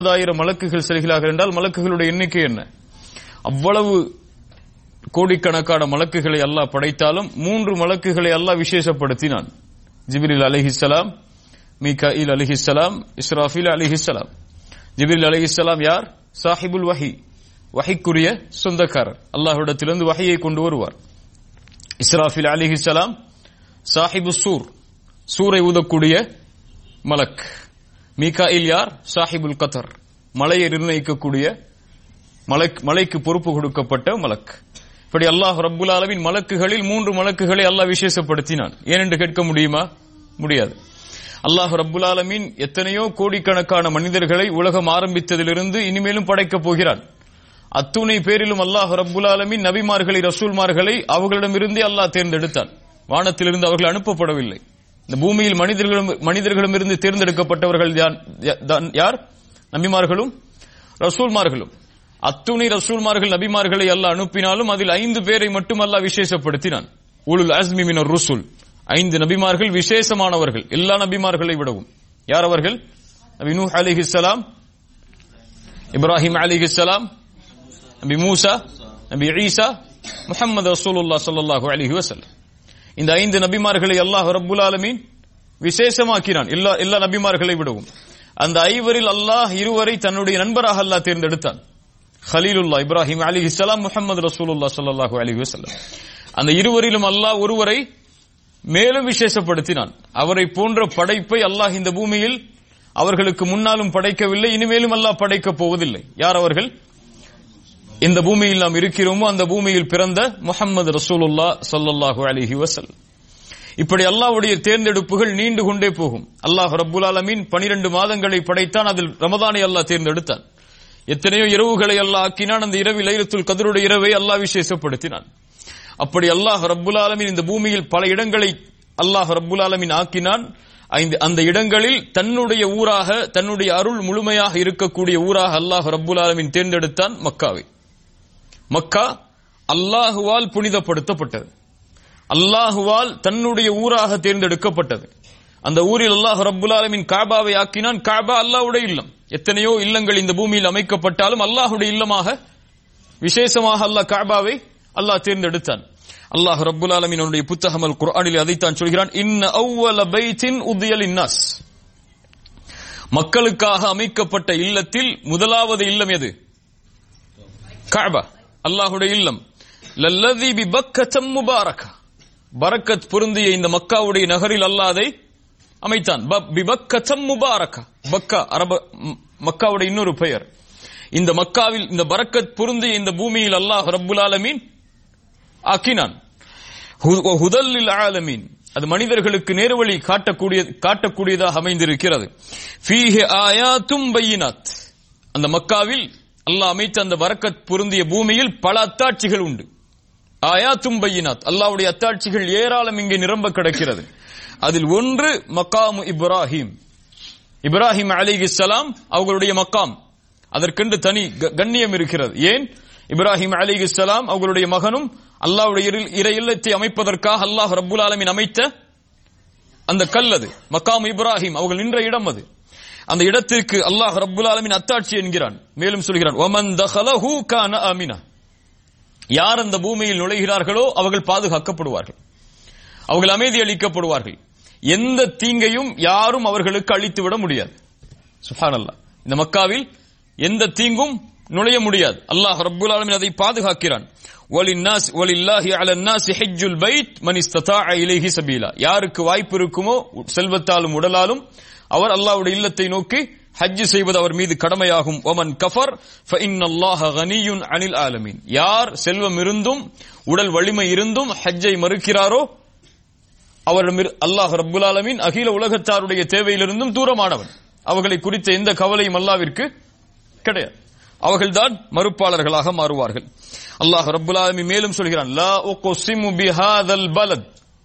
ஆயிரம் மலக்குகள் செல்கிறார்கள் என்றால் மலக்குகளுடைய எண்ணிக்கை என்ன அவ்வளவு கோடிக்கணக்கான மலக்குகளை அல்லாஹ் படைத்தாலும் மூன்று மலக்குகளை அல்லாஹ் விசேஷப்படுத்தினான் ஜிபிரில் அலிஹிஸ்ஸலாம் மீகாயில் அலிஹிஸ்ஸலாம் இஸ்ராஃபில் அலிஹிஸ்ஸலாம் ஜிபிரில் அலிஹிஸ்ஸலாம் யார் சாஹிபுல் வஹி வஹிக்குரிய சொந்தக்காரர் அல்லாஹ்விடத்திலிருந்து வஹியை கொண்டு வருவார் இஸ்ராஃபில் அலிஹிஸ்ஸலாம் சாஹிபு சூர் சூரை ஊதக்கூடிய மலக் மீகாயில் யார் சாஹிபுல் கத்தர் மலையை நிர்ணயிக்கக்கூடிய மலைக் மலைக்கு பொறுப்பு கொடுக்கப்பட்ட மலக் இப்படி அல்லாஹ் ரப்புல் ஆலமின் மலக்குகளில் மூன்று மலக்குகளை அல்லாஹ் விசேஷப்படுத்தினான் ஏனென்று கேட்க முடியுமா முடியாது அல்லாஹ் ரப்புல் ஆலமின் எத்தனையோ கோடிக்கணக்கான மனிதர்களை உலகம் ஆரம்பித்ததிலிருந்து இனிமேலும் படைக்கப் போகிறான் அத்துணை பேரிலும் அல்லாஹ் ரப்புல் ஆலமின் நபிமார்களை ரசூல்மார்களை அவர்களிடமிருந்தே அல்லாஹ் தேர்ந்தெடுத்தான் வானத்திலிருந்து அவர்கள் அனுப்பப்படவில்லை இந்த பூமியில் மனிதர்களும் மனிதர்களிடமிருந்து தேர்ந்தெடுக்கப்பட்டவர்கள் யார் நபிமார்களும் ரசூல்மார்களும் அத்துணை ரசூல்மார்கள் நபிமார்களை அல்லாஹ் அனுப்பினாலும் அதில் ஐந்து பேரை மட்டும் அல்லாஹ் விசேஷப்படுத்தினான் உலுல் அஸ்மி மினர் ருசுல் ஐந்து நபிமார்கள் விசேஷமானவர்கள் எல்லா நபிமார்களை விடவும் யார் அவர்கள் நபி நூஹ் அலிஹிஸ்ஸலாம் இப்ராஹிம் அலிஹிஸ்ஸலாம் நபி மூசா நபி ஈசா முஹம்மது ரசூலுல்லா ஸல்லல்லாஹு அலைஹி வஸல்லம் இந்த ஐந்து நபிமார்களை அல்லாஹ் ரப்புல் ஆலமீன் விசேஷமாக்கினான் எல்லா எல்லா நபிமார்களை விடவும் அந்த ஐவரில் அல்லாஹ் இருவரை தன்னுடைய நண்பராக அல்லாஹ் தேர்ந்தெடுத்தான் ஹலீலுல்லா இப்ராஹிம் அலி இஸ்லாம் முகமது ரசூலுல்லா ஸல்லல்லாஹு அலைஹி வஸல்லம் அந்த இருவரிலும் அல்லாஹ் ஒருவரை மேலும் விசேஷப்படுத்தினான் அவரை போன்ற படைப்பை அல்லாஹ் இந்த பூமியில் அவர்களுக்கு முன்னாலும் படைக்கவில்லை இனிமேலும் அல்லாஹ் படைக்கப் போவதில்லை யார் அவர்கள் இந்த பூமியில் நாம் இருக்கிறோமோ அந்த பூமியில் பிறந்த முகமது ரசூலுல்லா ஸல்லல்லாஹு அலைஹி வஸல்லம் இப்படி அல்லாஹ்வுடைய தேர்ந்தெடுப்புகள் நீண்டு கொண்டே போகும் அல்லாஹ் ரப்புல் ஆலமீன் 12 மாதங்களை படைத்தான் அதில் ரமதானை அல்லாஹ் தேர்ந்தெடுத்தான் எத்தனையோ இரவுகளை அல்லாஹ் ஆக்கினான் அந்த இரவில் லைலத்துல் கதருடைய இரவை அல்லாஹ் விசேஷப்படுத்தினான் அப்படி அல்லாஹ் ரப்புல் ஆலமீன் இந்த பூமியில் பல இடங்களை அல்லாஹ் ரப்புல் ஆலமீன் ஆக்கினான் அந்த இடங்களில் தன்னுடைய ஊராக தன்னுடைய அருள் முழுமையாக இருக்கக்கூடிய ஊராக அல்லாஹ் ரப்புல் ஆலமீன் தேர்ந்தெடுத்தான் மக்காவை மக்கா அல்லாஹுவால் புனிதப்படுத்தப்பட்டது அல்லாஹுவால் தன்னுடைய ஊராக தேர்ந்தெடுக்கப்பட்டது அந்த ஊரில் அல்லாஹ் ரப்புல் ஆலமின் காபாவை ஆக்கினான் காபா அல்லாஹ்வுடைய இல்லம் எத்தனையோ இல்லங்கள் இந்த பூமியில் அமைக்கப்பட்டாலும் அல்லாஹுடைய இல்லமாக விசேஷமாக அல்லாஹ் காபாவை அல்லாஹ் தேர்ந்தெடுத்தான் அல்லாஹ் ரப்புல் ஆலமின் அவனுடைய புத்தகம் அல் குர்ஆனில் அதைத்தான் சொல்கிறான் இன்ன அவ்வல பைத்தின் உதியல் இன்னாஸ் மக்களுக்காக அமைக்கப்பட்ட இல்லத்தில் முதலாவது இல்லம் எது காபா அல்லாஹுடைய இல்லம் லல்லதி பி பக்கத்தம் முபாரக பரக்கத் பொருந்திய இந்த மக்காவுடைய நகரில் அல்லாதை அமைத்தான் பி பக்கத்தம் முபாரக பக்கா அரப மக்காவுடைய இன்னொரு பெயர் இந்த மக்காவில் இந்த பரக்கத் பொருந்திய இந்த பூமியில் அல்லாஹ் ரப்புல் ஆலமீன் ஆக்கினான் ஹுதல்லில் ஆலமீன் அது மனிதர்களுக்கு நேர்வழி காட்டக்கூடிய காட்டக்கூடியதாக அமைந்திருக்கிறது ஃபீஹி ஆயாத்தும் பையினாத் அந்த மக்காவில் அல்லாஹ் அமைத்த அந்த வரக்கத் பொருந்திய பூமியில் பல அத்தாட்சிகள் உண்டு ஆயாத்தும் பையினாத் அல்லாவுடைய அத்தாட்சிகள் ஏராளம் இங்கே நிரம்ப கிடக்கிறது அதில் ஒன்று மக்காமு இப்ராஹிம் இப்ராஹிம் அலிகிஸ்லாம் அவர்களுடைய மக்காம் அதற்கென்று தனி கண்ணியம் இருக்கிறது ஏன் இப்ராஹிம் அலிகிஸ்லாம் அவர்களுடைய மகனும் அல்லாவுடைய இறை இல்லத்தை அமைப்பதற்காக அல்லாஹ் ரப்புல் ஆலமின் அமைத்த அந்த கல் அது மக்காம் இப்ராஹிம் அவர்கள் நின்ற இடம் அது அந்த இடத்திற்கு அல்லாஹ் ரப்புல் ஆலமின் அத்தாட்சி என்கிறான் மேலும் சொல்கிறான் ஒமன் தஹலஹு கான அமினா யார் அந்த பூமியில் நுழைகிறார்களோ அவர்கள் பாதுகாக்கப்படுவார்கள் அவர்கள் அமைதி அளிக்கப்படுவார்கள் எந்த தீங்கையும் யாரும் அவர்களுக்கு அழித்து விட முடியாது சுஹான் அல்லா இந்த மக்காவில் எந்த தீங்கும் நுழைய முடியாது அல்லாஹ் ரப்புல் ஆலமின் அதை பாதுகாக்கிறான் வலின்னாஸ் வலில்லாஹி அலன்னாஸ் ஹஜ்ஜுல் பைத் மன் இஸ்ததாஅ இலைஹி சபீலா யாருக்கு வாய்ப்பு இருக்குமோ செல்வத்தாலும் உடலாலும் அவர் அல்லாஹ்வுடைய இல்லத்தை நோக்கி ஹஜ் செய்வது அவர் மீது கடமையாகும் ஒமன் கஃபர் ஃபஇன்னல்லாஹ கனியுன் அனில் ஆலமீன் யார் செல்வம் இருந்தும் உடல் வலிமை இருந்தும் ஹஜ்ஜை மறுக்கிறாரோ அவரிடம் அல்லாஹ் ரப்புல் ஆலமீன் அகில உலகத்தாருடைய தேவையிலிருந்தும் தூரமானவன் அவர்களை குறித்த எந்த கவலையும் அல்லாவிற்கு கிடையாது அவர்கள்தான் மறுப்பாளர்களாக மாறுவார்கள் அல்லாஹ் ரப்புல் ஆலமீன் மேலும் சொல்கிறான் லா உக்ஸிமு பிஹாதல் பலத்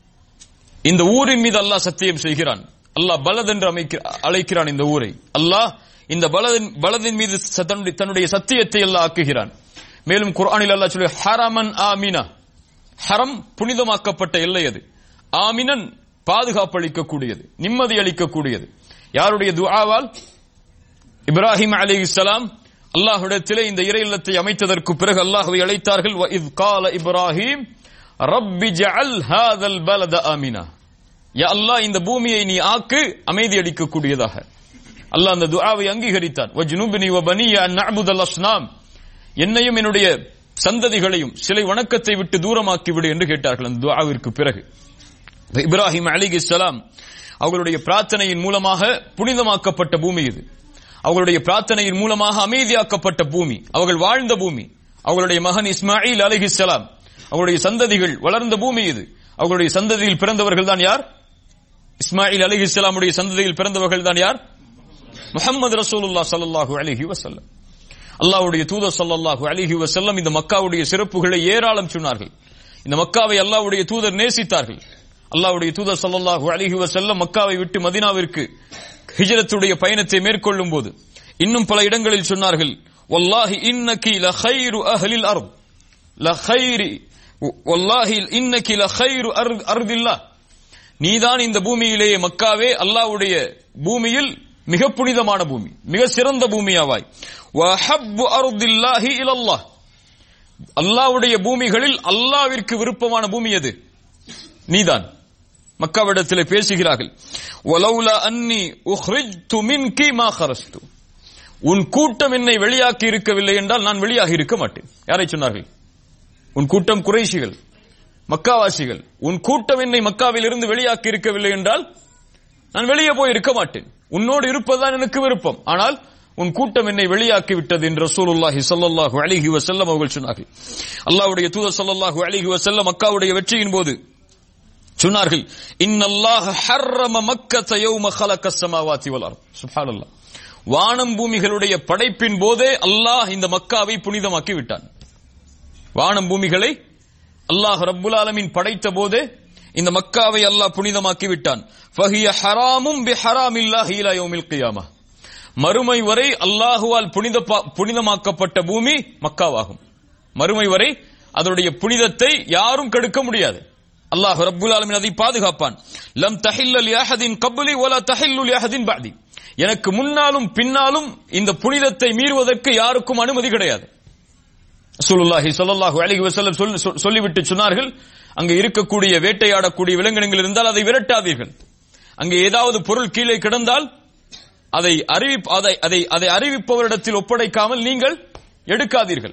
இந்த ஊரின் மீது அல்லாஹ் சத்தியம் செய்கிறான் அல்லாஹ் பலத் என்று அழைக்கிறான் இந்த ஊரை அல்லாஹ் இந்த பலதின் பலதின் மீது தன்னுடைய சத்தியத்தை அல்லாஹ் ஆக்குகிறான் மேலும் குர்ஆனில் அல்லாஹ் சொல்லி ஹரமன் ஆமினா ஹரம் புனிதமாக்கப்பட்ட எல்லை அது ஆமினன் பாதுகாப்பு அளிக்கக்கூடியது நிம்மதி அளிக்கக்கூடியது யாருடைய துஆவால் இப்ராஹிம் அலிஹிஸ்ஸலாம் அல்லாஹ்விடத்திலே இந்த இறை இல்லத்தை அமைத்ததற்கு பிறகு அல்லாஹ்வை அழைத்தார்கள் வ இத் கால இப்ராஹிம் ரப்பி ஜஅல் ஹாதல் பலத ஆமினா யா அல்லாஹ் இந்த பூமியை நீ ஆக்கு அமைதி அளிக்கக்கூடியதாக அல்லாஹ் அந்த துஆவை அங்கீகரித்தான் வஜ்னுப்னி வ பனிய அன் நஅபுதல் அஸ்னாம் என்னையும் என்னுடைய சந்ததிகளையும் சிலை வணக்கத்தை விட்டு தூரமாக்கி விடு என்று கேட்டார்கள் அந்த துஆவிற்கு பிறகு இப்ராஹிம் அலிஹிஸ்ஸலாம் அவர்களுடைய பிரார்த்தனையின் மூலமாக புனிதமாக்கப்பட்ட பூமி இது அவர்களுடைய பிரார்த்தனையின் மூலமாக அமைதியாக்கப்பட்ட பூமி அவர்கள் வாழ்ந்த பூமி அவர்களுடைய மகன் இஸ்மாயில் அலிஹிஸ்ஸலாம் அவருடைய சந்ததிகள் வளர்ந்த பூமி இது அவர்களுடைய சந்ததியில் பிறந்தவர்கள் தான் யார் இஸ்மாயில் அலிஹிஸ்ஸலாமுடைய சந்ததியில் பிறந்தவர்கள் தான் யார் முஹம்மது ரசூலுல்லா ஸல்லல்லாஹு அலைஹி வஸல்லம் அல்லாஹ்வுடைய தூதர் ஸல்லல்லாஹு அலைஹி வஸல்லம் இந்த மக்காவுடைய சிறப்புகளை ஏராளம் சொன்னார்கள் இந்த மக்காவை அல்லாஹ்வுடைய தூதர் நேசித்தார்கள் அல்லாஹ்வுடைய தூதர் ஸல்லல்லாஹு அலைஹி வஸல்லம் மக்காவை விட்டு மதீனாவிற்கு ஹிஜ்ரத்துடைய பயணத்தை மேற்கொள்ளும் போது இன்னும் பல இடங்களில் சொன்னார்கள் வல்லாஹி இன்னகி லഖൈரு அஹ்லில் அர்த் லഖൈரி வல்லாஹி இன்னகி லഖൈரு அர்தில்லாஹ் நீதான் இந்த பூமியிலேயே மக்காவே அல்லாஹ்வுடைய பூமியில் மிக புனிதமான பூமி மிக சிறந்த பூமியாவாய் வஹப்பு அர்தில்லாஹி இலல்லாஹ் அல்லாஹ்வுடைய பூமிகளில் அல்லாஹ்விற்கு விருப்பமான பூமி எது நீதான் மக்காவிடத்திலே பேசுகிறார்கள் வலௌலா அன்னி உஹ்ரிஜ்து மின்கி மா கரஸ்து உன் கூட்டம் என்னை வெளியாக்கி இருக்கவில்லை என்றால் நான் வெளியாகி இருக்க மாட்டேன் யாரை சொன்னார்கள் உன் கூட்டம் குறைஷிகள் மக்காவாசிகள் உன் கூட்டம் என்னை மக்காவில் இருந்து வெளியாக்கி இருக்கவில்லை என்றால் நான் வெளியே போய் இருக்க மாட்டேன் உன்னோடு இருப்பதுதான் எனக்கு விருப்பம் ஆனால் உன் கூட்டம் என்னை வெளியாக்கி விட்டது என்று ரசூலுல்லாஹி ஸல்லல்லாஹு அலைஹி வஸல்லம் அவர்கள் சொன்னார்கள் அல்லாஹ்வுடைய தூதர் ஸல்லல்லாஹு அலைஹி வஸல்லம் மக்காவுடைய வெற்றியின் போது சொன்னார்கள் இன்னல்லாஹ ஹர்ரம மக்கத்த யௌம خلق السماوات والارض சுப்ஹானல்லாஹ் வானம் பூமிகளுடைய படைப்பின் போதே அல்லாஹ் இந்த மக்காவை புனிதமாக்கி விட்டான் வானம் பூமிகளை அல்லாஹ் ரப்புல் ஆலமீன் படைத்த போதே இந்த மக்காவை அல்லாஹ் புனிதமாக்கி விட்டான் ஃபஹிய ஹராமும் பி ஹராமில்லாஹி இலா யௌமில் கியாமா மறுமை வரை அல்லாஹுவால் புனித புனிதமாக்கப்பட்ட பூமி மக்காவாகும் மறுமை வரை அதனுடைய புனிதத்தை யாரும் கெடுக்க முடியாது அல்லாஹ் ரப்புல் ஆலமீன் அதை பாதுகாப்பான் லம் தஹில்ல லி அஹதின் கப்லி வலா தஹில்லு லி அஹதின் பஅதி எனக்கு முன்னாலும் பின்னாலும் இந்த புனிதத்தை மீறுவதற்கு யாருக்கும் அனுமதி கிடையாது ரசூலுல்லாஹி ஸல்லல்லாஹு அலைஹி வஸல்லம் சொல் சொல்லிவிட்டு சொன்னார்கள் அங்கே இருக்கக்கூடிய வேட்டையாடக்கூடிய விலங்கினங்கள் இருந்தால் அதை விரட்டாதீர்கள் அங்கே ஏதாவது பொருள் கீழே கிடந்தால் அதை அறிவி அதை அதை அதை அறிவிப்பவரிடத்தில் ஒப்படைக்காமல் நீங்கள் எடுக்காதீர்கள்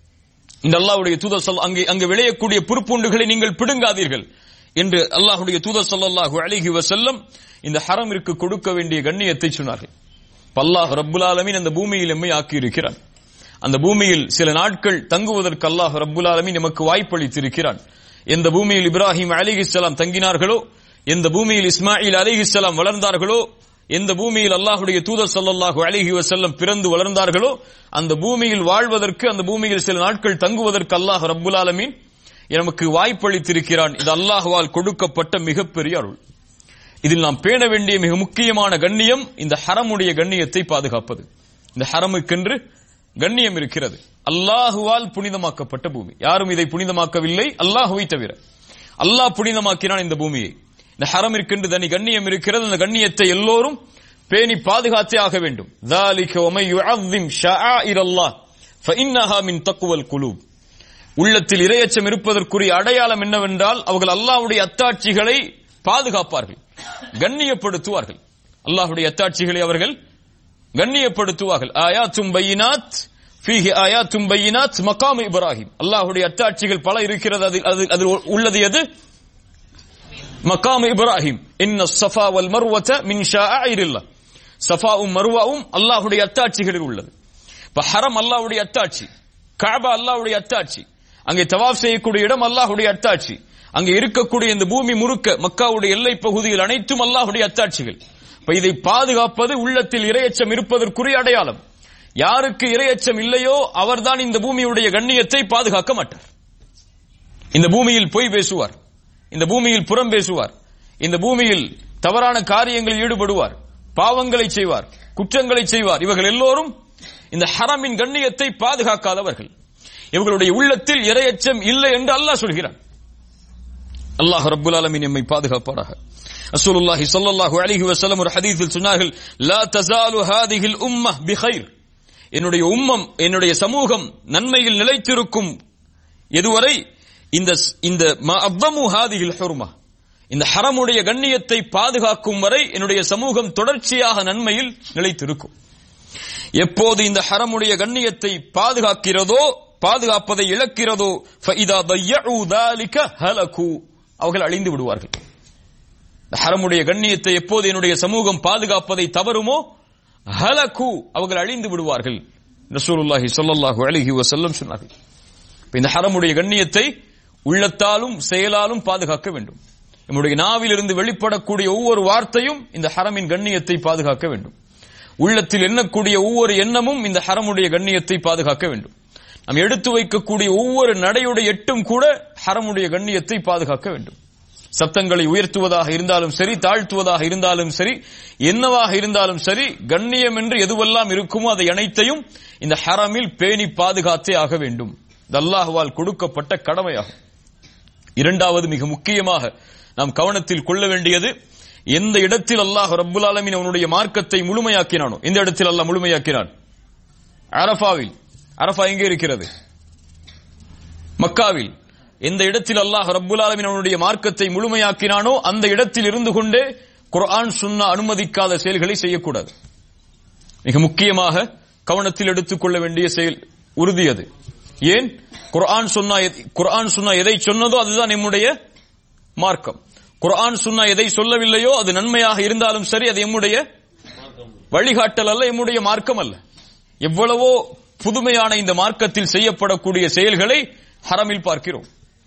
இந்த அல்லாஹ்வுடைய தூதர் சொல் அங்கே அங்கே விளையக்கூடிய புற்பூண்டுகளை நீங்கள் பிடுங்காதீர்கள் என்று அல்லாஹ்வுடைய தூதர் ஸல்லல்லாஹு அலைஹி வஸல்லம் இந்த ஹரமிற்கு கொடுக்க வேண்டிய கண்ணியத்தை சொன்னார்கள் அல்லாஹ் ரப்புல் ஆலமீன் அந்த பூமியில் எம்மை ஆக்கி இருக்கிறான் அந்த பூமியில் சில நாட்கள் தங்குவதற்கு அல்லாஹ் ரப்புல் ஆலமீன் நமக்கு வாய்ப்பளித்திருக்கிறான் எந்த பூமியில் இப்ராஹிம் அலிஹிஸ்ஸலாம் தங்கினார்களோ எந்த பூமியில் இஸ்மாயில் அலிஹிஸ்ஸலாம் வளர்ந்தார்களோ எந்த பூமியில் அல்லாஹுடைய தூதர் ஸல்லல்லாஹு அலைஹி வஸல்லம் பிறந்து வளர்ந்தார்களோ அந்த பூமியில் வாழ்வதற்கு அந்த பூமியில் சில நாட்கள் தங்குவதற்கு அல்லாஹ் ரப்புல் ஆலமீன் நமக்கு வாய்ப்பளித்திருக்கிறான் இது அல்லாஹ்வால் கொடுக்கப்பட்ட மிகப்பெரிய அருள் இதில் நாம் பேண வேண்டிய மிக முக்கியமான கண்ணியம் இந்த ஹரமுடைய கண்ணியத்தை பாதுகாப்பது இந்த ஹரமுக்கென்று கண்ணியம் இருக்கிறது அல்லாஹுவால் புனிதமாக்கப்பட்ட பூமி யாரும் இதை புனிதமாக்கவில்லை அல்லாஹுவை தவிர அல்லாஹ் புனிதமாக்கினான் இந்த பூமியை இந்த ஹரமிற்கென்று தனி கண்ணியம் இருக்கிறது அந்த கண்ணியத்தை எல்லோரும் பேணி பாதுகாத்தே ஆக வேண்டும் ذَلِكَ وَمَن يُعَظِّمْ شَعَائِرَ اللَّهِ فَإِنَّهَا مِن تَقْوَى الْقُلُوبِ உள்ளத்தில் இரையச்சம் இருப்பதற்குரிய அடையாளம் என்னவென்றால் அவர்கள் அல்லாஹ்வுடைய அத்தாட்சிகளை பாதுகாப்பார்கள் கண்ணியப்படுத்துவார்கள் அல்லாஹ்வுடைய அத்தாட்சிகளை அவர்கள் கண்ணியப்படுத்துவார்கள் ஆயாத்தும் பையினாத் ஃபீஹி ஆயாத்தும் பையினாத் மகாம் இப்ராஹிம் அல்லாஹ்வுடைய அத்தாட்சிகள் பல இருக்கிறது அதில் அதில் அதில் உள்ளது எது மகாம் இப்ராஹிம் இன்ன சஃபா வல் மர்வத மின் ஷாஇரில்லா சஃபாவும் மர்வாவும் அல்லாஹ்வுடைய அத்தாட்சிகளில் உள்ளது இப்ப ஹரம் அல்லாஹ்வுடைய அத்தாட்சி காபா அல்லாஹ்வுடைய அத்தாட்சி அங்கே தவாப் செய்யக்கூடிய இடம் அல்லாஹ்வுடைய அத்தாட்சி அங்கே இருக்கக்கூடிய இந்த பூமி முறுக்க மக்காவுடைய எல்லை பகுதியில் அனைத்தும் அல்லாஹ்வுடைய அத்தாட்சிகள் இப்ப இதை பாதுகாப்பது உள்ளத்தில் இரையச்சம் இருப்பதற்குரிய அடையாளம் யாருக்கு இரையச்சம் இல்லையோ அவர்தான் இந்த பூமியுடைய கண்ணியத்தை பாதுகாக்க மாட்டார் இந்த பூமியில் பொய் பேசுவார் இந்த பூமியில் புறம் பேசுவார் இந்த பூமியில் தவறான காரியங்களில் ஈடுபடுவார் பாவங்களை செய்வார் குற்றங்களை செய்வார் இவர்கள் எல்லோரும் இந்த ஹரமின் கண்ணியத்தை பாதுகாக்காதவர்கள் இவர்களுடைய உள்ளத்தில் இரையச்சம் இல்லை என்று அல்லாஹ் சொல்கிறான் அல்லாஹ் ரப்புல் ஆலமீன் எம்மை பாதுகாப்பாராக ரசூலுல்லாஹி ஸல்லல்லாஹு அலைஹி வஸல்லம் ஒரு ஹதீஸில் சொன்னார்கள் லா தஸாலு ஹாதிஹில் உம்ம பிகைர் என்னுடைய உம்மம் என்னுடைய சமூகம் நன்மையில் நிலைத்திருக்கும் எதுவரை இந்த இந்த மஅவ்வமு ஹாதிஹில் ஹுர்மா இந்த ஹரமுடைய கண்ணியத்தை பாதுகாக்கும் வரை என்னுடைய சமூகம் தொடர்ச்சியாக நன்மையில் நிலைத்திருக்கும் எப்போது இந்த ஹரமுடைய கண்ணியத்தை பாதுகாக்கிறதோ பாதுகாப்பதை இழக்கிறதோ ஃபஇதா ضيعوا ذلك هلكوا அவர்கள் அழிந்து விடுவார்கள் இந்த ஹரமுடைய கண்ணியத்தை எப்போது என்னுடைய சமூகம் பாதுகாப்பதை தவறுமோ ஹலகு அவர்கள் அழிந்து விடுவார்கள் ரசூலுல்லாஹி ஸல்லல்லாஹு அலைஹி வஸல்லம் சொன்னார்கள் இப்ப இந்த ஹரமுடைய கண்ணியத்தை உள்ளத்தாலும் செயலாலும் பாதுகாக்க வேண்டும் நம்முடைய நாவிலிருந்து வெளிப்படக்கூடிய ஒவ்வொரு வார்த்தையும் இந்த ஹரமின் கண்ணியத்தை பாதுகாக்க வேண்டும் உள்ளத்தில் எண்ணக்கூடிய ஒவ்வொரு எண்ணமும் இந்த ஹரமுடைய கண்ணியத்தை பாதுகாக்க வேண்டும் நாம் எடுத்து வைக்கக்கூடிய ஒவ்வொரு நடையுடைய எட்டும் கூட ஹரமுடைய கண்ணியத்தை பாதுகாக்க வேண்டும் சத்தங்களை உயர்த்துவதாக இருந்தாலும் சரி தாழ்த்துவதாக இருந்தாலும் சரி என்னவாக இருந்தாலும் சரி கண்ணியம் என்று எதுவெல்லாம் இருக்குமோ அதை அனைத்தையும் இந்த ஹரமில் பேணி பாதுகாத்தே ஆக வேண்டும் இது அல்லாஹ்வால் கொடுக்கப்பட்ட கடமையாகும் இரண்டாவது மிக முக்கியமாக நாம் கவனத்தில் கொள்ள வேண்டியது எந்த இடத்தில் அல்லாஹ் ரப்புல் ஆலமீன் அவனுடைய மார்க்கத்தை முழுமையாக்கினானோ எந்த இடத்தில் அல்லாஹ் முழுமையாக்கினான் அரஃபாவில் அரஃபா எங்கே இருக்கிறது மக்காவில் எந்த இடத்தில் அல்லாஹ் ரப்புல் ஆலமீன் அவனுடைய மார்க்கத்தை முழுமையாக்கினானோ அந்த இடத்தில் இருந்து கொண்டே குர்ஆன் சுன்னா அனுமதிக்காத செயல்களை செய்யக்கூடாது மிக முக்கியமாக கவனத்தில் எடுத்துக்கொள்ள வேண்டிய செயல் உறுதி அது ஏன் குர்ஆன் சுன்னா எத்- குர்ஆன் சுன்னா எதை சொன்னதோ அதுதான் நம்முடைய மார்க்கம் குர்ஆன் சுன்னா எதை சொல்லவில்லையோ அது நன்மையாக இருந்தாலும் சரி அது எம்முடைய வழிகாட்டல் அல்ல எம்முடைய மார்க்கம் அல்ல எவ்வளவோ புதுமையான இந்த மார்க்கத்தில் செய்யப்படக்கூடிய செயல்களை ஹரமில் பார்க்கிறோம்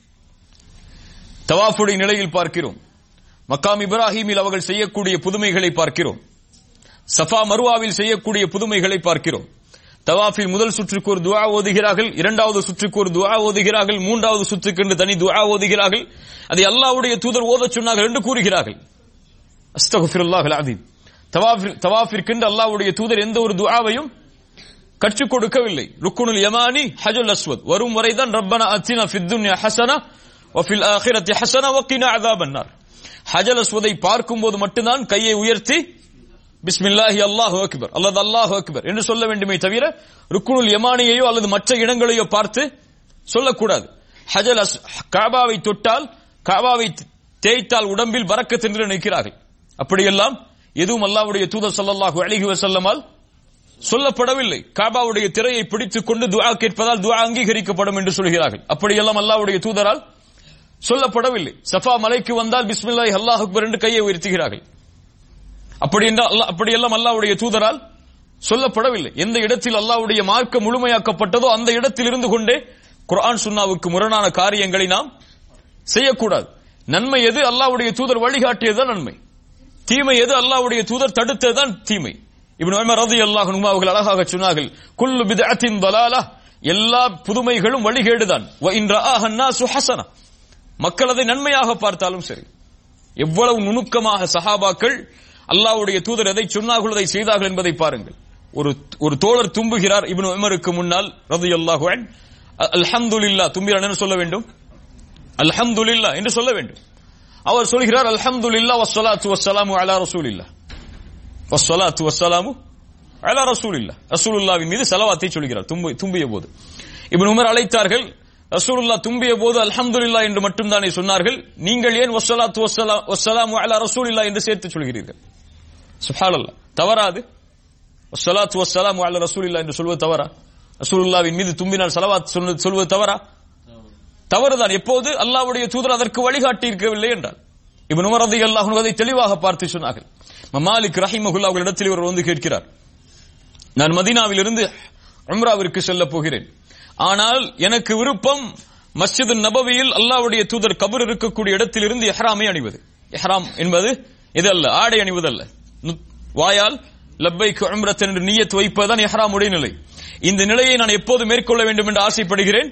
தவாஃபுடைய நிலையில் பார்க்கிறோம் மக்காம் இப்ராஹீமில் அவர்கள் செய்யக்கூடிய புதுமைகளை பார்க்கிறோம் சஃபா மருவாவில் செய்யக்கூடிய புதுமைகளை பார்க்கிறோம் தவாஃபில் முதல் சுற்றுக்கு ஒரு துஆ ஓதுகிறார்கள் இரண்டாவது சுற்றுக்கு ஒரு துஆ ஓதுகிறார்கள் மூன்றாவது சுற்றுக்கு என்று தனி துஆ ஓதுகிறார்கள் அதை அல்லாஹ்வுடைய தூதர் ஓதச் சொன்னார்கள் என்று கூறுகிறார்கள் அஸ்தகுஃபிருல்லாஹ் அலீம் தவாஃபில் தவாஃபிற்கென்று அல்லாஹ்வுடைய தூதர் எந்த ஒரு துஆவையும் கற்றுக் கொடுக்கவில்லை ருக்குனுல் யமானி ஹஜுல் அஸ்வத் வரும் வரைதான் ரப்பனா அத்தினா ஃபித் துன்யா ஹஸனா வஃபில் ஆখিরাতি ஹஸனா வகினா அஸாபன் நார் ஹஜல் அஸ்வதை பார்க்கும்போது மட்டும்தான் கையை உயர்த்தி பிஸ்மில்லாஹி அல்லாஹு அக்பர் அல்லது அல்லாஹு அக்பர் என்று சொல்ல வேண்டுமே தவிர ருக்குனுல் யமானியையோ அல்லது மற்ற இடங்களையோ பார்த்து சொல்லக்கூடாது ஹஜல் அஸ் காபாவை தொட்டால் காபாவை தேய்த்தால் உடம்பில் பறக்கத் என்று நினைக்கிறார்கள் அப்படியெல்லாம் எதுவும் அல்லாஹ்வுடைய தூதர் ஸல்லல்லாஹு அலைஹி வஸல்லமால் சொல்லப்படவில்லை காபாவுடைய திரையை பிடித்துக் கொண்டு துஆ கேட்பதால் துஆ அங்கீகரிக்கப்படும் என்று சொல்கிறார்கள் அப்படியெல்லாம் அல்லாஹ்வுடைய தூதரால் சொல்லப்படவில்லை சஃபா மலைக்கு வந்தால் பிஸ்மில்லாஹி அல்லாஹ் அக்பர் என்று கையை உயர்த்துகிறார்கள் அப்படி என்றால் அல்லாஹ் அப்படியெல்லாம் அல்லாஹ்வுடைய தூதரால் சொல்லப்படவில்லை எந்த இடத்தில் அல்லாஹ்வுடைய மார்க்கம் முழுமையாக்கப்பட்டதோ அந்த இடத்தில் இருந்து கொண்டே குர்ஆன் சுன்னாவுக்கு முரணான காரியங்களை நாம் செய்யக்கூடாது நன்மை எது அல்லாஹ்வுடைய தூதர் வழிகாட்டியதுதான் நன்மை தீமை எது அல்லாஹ்வுடைய தூதர் தடுத்ததுதான் தீமை இப்னு உமர் ரலியல்லாஹு அன்ஹு அவர்கள் அழகாக சொன்னார்கள் குல்லு பித்அத்தின் தலாலா எல்லா புதுமைகளும் வழிகேடுதான் வ இன் ரஆஹ அன்னாசு ஹஸனா மக்கள் அதை நன்மையாக பார்த்தாலும் சரி எவ்வளவு நுணுக்கமாக சஹாபாக்கள் அல்லாஹ்வுடைய தூதர் எதை சொன்னார்கள் அதை செய்தார்கள் என்பதை பாருங்கள் ஒரு ஒரு தோழர் தும்புகிறார் இப்னு உமருக்கு முன்னால் ரலியல்லாஹு அன் அல்ஹம்துலில்லாஹ் தும்பினார் என்ன சொல்ல வேண்டும் அல்ஹம்துலில்லாஹ் என்று சொல்ல வேண்டும் அவர் சொல்கிறார் அல்ஹம்துலில்லாஹ் வஸ்ஸலாத்து வஸ்ஸலாமு அலா ரசூலில்லாஹ் வஸ்ஸலாத்து வஸ்ஸலாமு அலா ரசூலில்லாஹ் ரசூலுல்லாஹ்வின் மீது ஸலவாத்தை சொல்கிறார் தும்பி தும்பிய போது இப்னு உமர் அழைத்தார்கள் ரசூலுல்லாஹ் தும்பிய போது அல்ஹம்துலில்லாஹ் என்று மட்டும்தானே சொன்னார்கள் நீங்கள் ஏன் வஸ்ஸலாத்து வஸ்ஸலா வஸ்ஸலாமு அலா ரசூலில்லாஹ் என்று சேர்த்து சொல்கிறீர்கள் சுப்ஹானல்லாஹ் தவறாது வஸ்ஸலாத்து வஸ்ஸலாமு அலா ரசூலில்லாஹ் என்று சொல்வது தவறா ரசூலுல்லாஹ்வின் மீது தும்பினால் ஸலவாத் சொன்னது சொல்வது தவறா தவறுதான் எப்போது அல்லாஹ்வுடைய தூதர் அதற்கு வழிகாட்டி இருக்கவில்லை என்றால் இப்னு உமர் ரலியல்லாஹு அன்ஹு அதை தெளிவாக பார்த்து சொன்னார்கள் மாலிக் ரஹிமஹுல்லா அவர்களிடத்தில் இவர் வந்து கேட்கிறார் நான் மதீனாவிலிருந்து உம்ராவிற்கு செல்ல போகிறேன் ஆனால் எனக்கு விருப்பம் மஸ்ஜிது நபவியில் அல்லாஹ்வுடைய தூதர் கபர் இருக்கக்கூடிய இடத்திலிருந்து இஹ்ராமை அணிவது இஹ்ராம் என்பது இது அல்ல ஆடை அணிவதல்ல நு- வாயால் லப்பைக்கு உம்ரத் என்று நியத் வைப்பதுதான் இஹ்ராமுடைய நிலை இந்த நிலையை நான் எப்போது மேற்கொள்ள வேண்டும் என்று ஆசைப்படுகிறேன்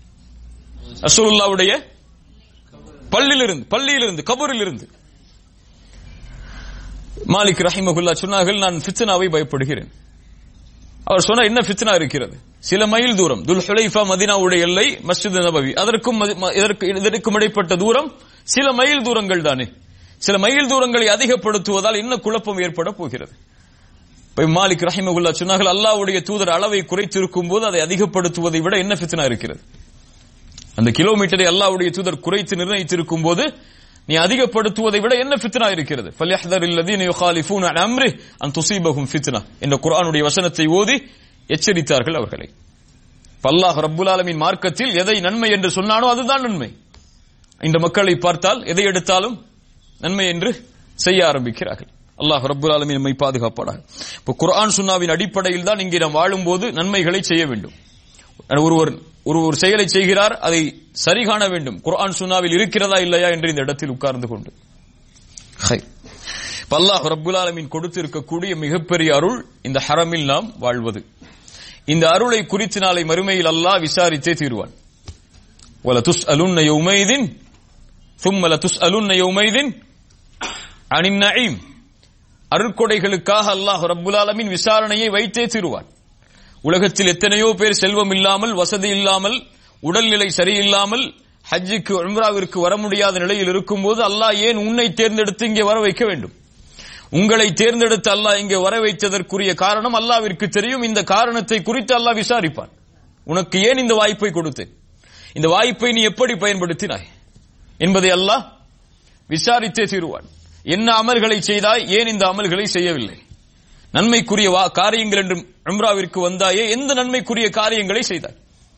ரசூலுல்லாவுடைய பள்ளியிலிருந்து பள்ளியிலிருந்து கபூரிலிருந்து மாலிக் ரஹிமகுல்லா சொன்னார்கள் நான் ஃபித்னாவை பயப்படுகிறேன் அவர் சொன்ன என்ன ஃபித்னா இருக்கிறது சில மைல் தூரம் துல் ஹுலைஃபா மதினாவுடைய எல்லை மஸ்ஜித் நபவி அதற்கும் மதி- ம- இதற்கு இதற்கும் இடைப்பட்ட தூரம் சில மைல் தூரங்கள் தானே சில மைல் தூரங்களை அதிகப்படுத்துவதால் என்ன குழப்பம் ஏற்பட போகிறது இப்ப மாலிக் ரஹிமகுல்லா சொன்னார்கள் அல்லாஹ்வுடைய தூதர் அளவை குறைத்திருக்கும் போது அதை அதிகப்படுத்துவதை விட என்ன ஃபித்னா இருக்கிறது அந்த கிலோமீட்டரை அல்லாஹ்வுடைய தூதர் குறைத்து நிர்ணயித்திருக்கும் போது நீ அதிகப்படுத்துவதை விட என்ன ஃபித்னா இருக்கிறது ஃபல்யஹ்தர் அல்லதீன யுகாலிஃபூன அன் அம்ரி அன் துஸீபஹும் ஃபித்னா என்ற குர்ஆனுடைய வசனத்தை ஓதி எச்சரித்தார்கள் அவர்களை இப்ப அல்லாஹ் ரப்புல் ஆலமீன் மார்க்கத்தில் எதை நன்மை என்று சொன்னானோ அதுதான் நன்மை இந்த மக்களை பார்த்தால் எதை எடுத்தாலும் நன்மை என்று செய்ய ஆரம்பிக்கிறார்கள் அல்லாஹ் ரப்புல் ஆலமீன் நம்மை பாதுகாப்பாடாக இப்ப குர்ஆன் சுன்னாவின் அடிப்படையில் தான் இங்கே நாம் வாழும்போது நன்மைகளை செய்ய வேண்டும் ஒருவர் ஒரு ஒரு செயலை செய்கிறார் அதை சரி காண வேண்டும் குர்ஆன் சுன்னாவில் இருக்கிறதா இல்லையா என்று இந்த இடத்தில் உட்கார்ந்து கொண்டு ஹை. இப்ப அல்லாஹ் ரப்புல் ஆலமீன் கொடுத்திருக்கக்கூடிய மிகப்பெரிய அருள் இந்த ஹரமில் நாம் வாழ்வது இந்த அருளை குறித்து நாளை மறுமையில் அல்லாஹ் விசாரித்தே தீர்வான் வல துஸ் அலுன்ன யௌமைதின் ثم لتسألن يومئذ عن النعيم அருட்கொடைகளுக்காக அல்லாஹ் ரப்புல் ஆலமீன் விசாரணையை வைத்தே தீருவான் உலகத்தில் எத்தனையோ பேர் செல்வம் இல்லாமல் வசதி இல்லாமல் உடல்நிலை சரியில்லாமல் ஹஜ்ஜுக்கு உம்ராவிற்கு வர முடியாத நிலையில் இருக்கும்போது அல்லாஹ் ஏன் உன்னை தேர்ந்தெடுத்து இங்கே வர வைக்க வேண்டும் உங்களை தேர்ந்தெடுத்து அல்லாஹ் இங்கே வர வைத்ததற்குரிய காரணம் அல்லாவிற்கு தெரியும் இந்த காரணத்தை குறித்து அல்லாஹ் விசாரிப்பான் உனக்கு ஏன் இந்த வாய்ப்பை கொடுத்தேன் இந்த வாய்ப்பை நீ எப்படி பயன்படுத்தினாய் என்பதை அல்லாஹ் விசாரித்தே தீருவான் என்ன அமல்களை செய்தாய் ஏன் இந்த அமல்களை செய்யவில்லை நன்மைக்குரிய வா- காரியங்கள் என்று உம்ராவிற்கு வந்தாயே எந்த நன்மைக்குரிய காரியங்களை செய்தாய்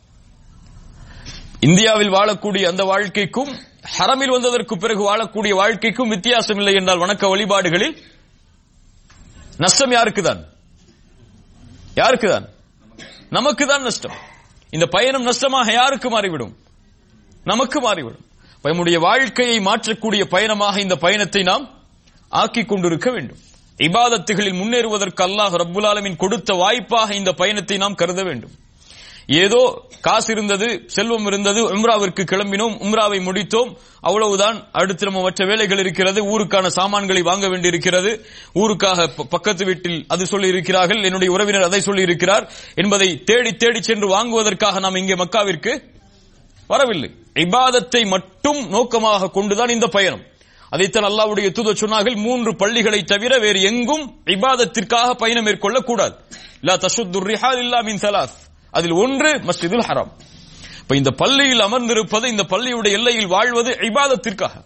இந்தியாவில் வாழக்கூடிய அந்த வாழ்க்கைக்கும் ஹரமில் வந்ததற்கு பிறகு வாழக்கூடிய வாழ்க்கைக்கும் வித்தியாசம் இல்லை என்றால் வணக்க வழிபாடுகளில் நஷ்டம் யாருக்குதான் யாருக்குதான் நமக்கு தான் நஷ்டம் இந்த பயணம் நஷ்டமாக யாருக்கு மாறிவிடும் நமக்கு மாறிவிடும் அப்ப நம்முடைய வாழ்க்கையை மாற்றக்கூடிய பயணமாக இந்த பயணத்தை நாம் ஆக்கிக் கொண்டிருக்க வேண்டும் இபாதத்துகளில் முன்னேறுவதற்கு அல்லாஹ் ரப்புல் ஆலமீன் கொடுத்த வாய்ப்பாக இந்த பயணத்தை நாம் கருத வேண்டும் ஏதோ காசு இருந்தது செல்வம் இருந்தது உம்ராவிற்கு கிளம்பினோம் உம்ராவை முடித்தோம் அவ்வளவுதான் அடுத்து நம்ம மற்ற வேலைகள் இருக்கிறது ஊருக்கான சாமான்களை வாங்க வேண்டியிருக்கிறது ஊருக்காக ப- பக்கத்து வீட்டில் அது சொல்லி இருக்கிறார்கள் என்னுடைய உறவினர் அதை சொல்லி இருக்கிறார் என்பதை தேடி தேடி சென்று வாங்குவதற்காக நாம் இங்கே மக்காவிற்கு வரவில்லை இபாதத்தை மட்டும் நோக்கமாக கொண்டுதான் இந்த பயணம் அதைத்தான் அல்லாஹ்வுடைய தூதர் சொன்னார்கள் மூன்று பள்ளிகளை தவிர வேறு எங்கும் இபாதத்திற்காக பயணம் மேற்கொள்ள கூடாது லா தசுத்து ரிஹால் இல்லா மின் சலாஸ் அதில் ஒன்று மஸ்ஜிதுல் ஹராம் இப்ப இந்த பள்ளியில் அமர்ந்திருப்பது இந்த பள்ளியுடைய எல்லையில் வாழ்வது இபாதத்திற்காக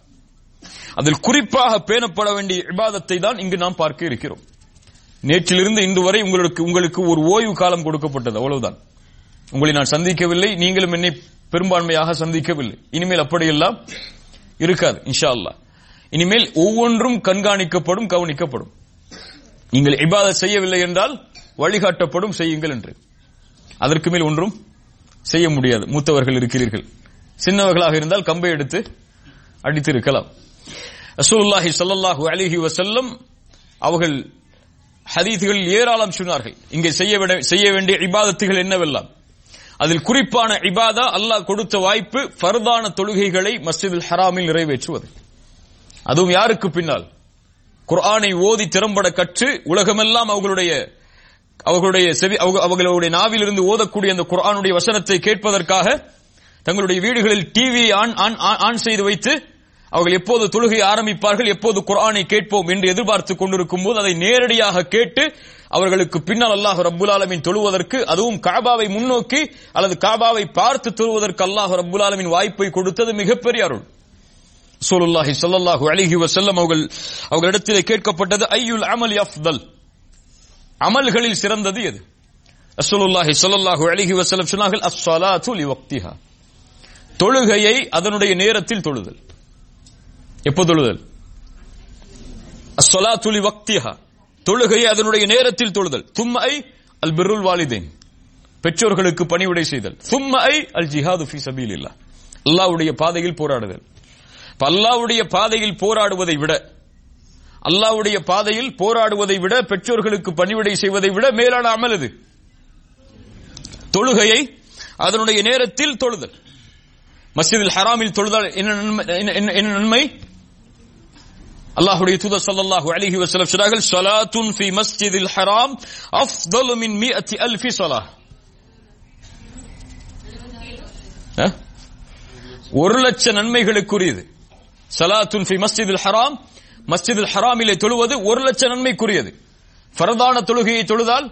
அதில் குறிப்பாக பேணப்பட வேண்டிய இபாதத்தை தான் இங்கு நாம் பார்க்க இருக்கிறோம் நேற்றிலிருந்து இன்று வரை உங்களுக்கு உங்களுக்கு ஒரு ஓய்வு காலம் கொடுக்கப்பட்டது அவ்வளவுதான் உங்களை நான் சந்திக்கவில்லை நீங்களும் என்னை பெரும்பான்மையாக சந்திக்கவில்லை இனிமேல் அப்படியெல்லாம் இருக்காது இன்ஷா அல்லாஹ் இனிமேல் ஒவ்வொன்றும் கண்காணிக்கப்படும் கவனிக்கப்படும் நீங்கள் இபாதத் செய்யவில்லை என்றால் வழிகாட்டப்படும் செய்யுங்கள் என்று அதற்கு மேல் ஒன்றும் செய்ய முடியாது மூத்தவர்கள் இருக்கிறீர்கள் சின்னவர்களாக இருந்தால் கம்பை எடுத்து அடித்து இருக்கலாம் ரசூலுல்லாஹி ஸல்லல்லாஹு அலைஹி வஸல்லம் அவர்கள் ஹதீஸ்களில் ஏராளம் சொன்னார்கள் இங்கே செய்ய விட- செய்ய வேண்டிய இபாதத்துகள் என்னவெல்லாம் அதில் குறிப்பான இபாதா அல்லாஹ் கொடுத்த வாய்ப்பு ஃபர்தான தொழுகைகளை மஸ்ஜிதுல் ஹராமில் நிறைவேற்றுவது அதுவும் யாருக்கு பின்னால் குர்ஆனை ஓதி திறம்பட கற்று உலகமெல்லாம் அவர்களுடைய அவர்களுடைய செவி அவங்க- அவர்களுடைய நாவிலிருந்து ஓதக்கூடிய அந்த குர்ஆனுடைய வசனத்தை கேட்பதற்காக தங்களுடைய வீடுகளில் TV on on on- on செய்து வைத்து அவர்கள் எப்போது தொழுகை ஆரம்பிப்பார்கள் எப்போது குர்ஆனை கேட்போம் என்று எதிர்பார்த்துக் கொண்டிருக்கும் போது அதை நேரடியாக கேட்டு அவர்களுக்கு பின்னால் அல்லாஹ் ரப்புல் ஆலமீன் தொழுவதற்கு அதுவும் காபாவை முன்னோக்கி அல்லது காபாவை பார்த்து தொழுவதற்கு அல்லாஹ் ரப்புல் ஆலமீன் வாய்ப்பை கொடுத்தது மிகப்பெரிய அருள் ரசூலுல்லாஹி ஸல்லல்லாஹு அலைஹி வஸல்லம் அவர்கள் அவர்களிடத்திலே கேட்கப்பட்டது ஐயுல் அமல் அஃதல் அமல்களில் சிறந்தது எது ரசூலுல்லாஹி ஸல்லல்லாஹு அலைஹி வஸல்லம் சொன்னார்கள் அஸ்-ஸலாத்து லிவக்திஹா தொழுகையை அதனுடைய நேரத்தில் தொழுதல் எப்போ தொழுதல் அஸ்-ஸலாத்து லிவக்திஹா தொழுகையை அதனுடைய நேரத்தில் தொழுதல் தும்மை அல் பிர்ருல் வாலிதைன் பெற்றோர்களுக்கு பணிவிடை செய்தல் தும்மை அல் ஜிஹாது ஃபீ சபீலில்லாஹ் அல்லாஹ்வுடைய பாதையில் போராடுதல் இப்ப அல்லாஹ்வுடைய பாதையில் போராடுவதை விட அல்லாஹ்வுடைய பாதையில் போராடுவதை விட பெற்றோர்களுக்கு பணிவிடை செய்வதை விட மேலான அமல் இது தொழுகையை அதனுடைய நேரத்தில் தொழுதல் மஸ்ஜிதில் ஹராமில் தொழுதால் என்ன நன்மை என்ன- என்ன- என்ன நன்மை அல்லாஹ்வுடைய தூதர் ஸல்லல்லாஹு அலைஹி வஸல்லம் சொன்னார்கள் ஸலாத்துன் ஃபி மஸ்ஜிதில் ஹராம் அஃதலு மின் மிஅத்தி அல்ஃபி ஸலாஹ் அஹ்? ஒரு லட்ச நன்மைகளுக்குரியது சலாத்துன் ஃபி மஸ்ஜிதில் ஹராம் மஸ்ஜிதில் ஹராமிலே தொழுவது ஒரு லட்ச நன்மைக்குரியது ஃபரதான தொழுகையை தொழுதால்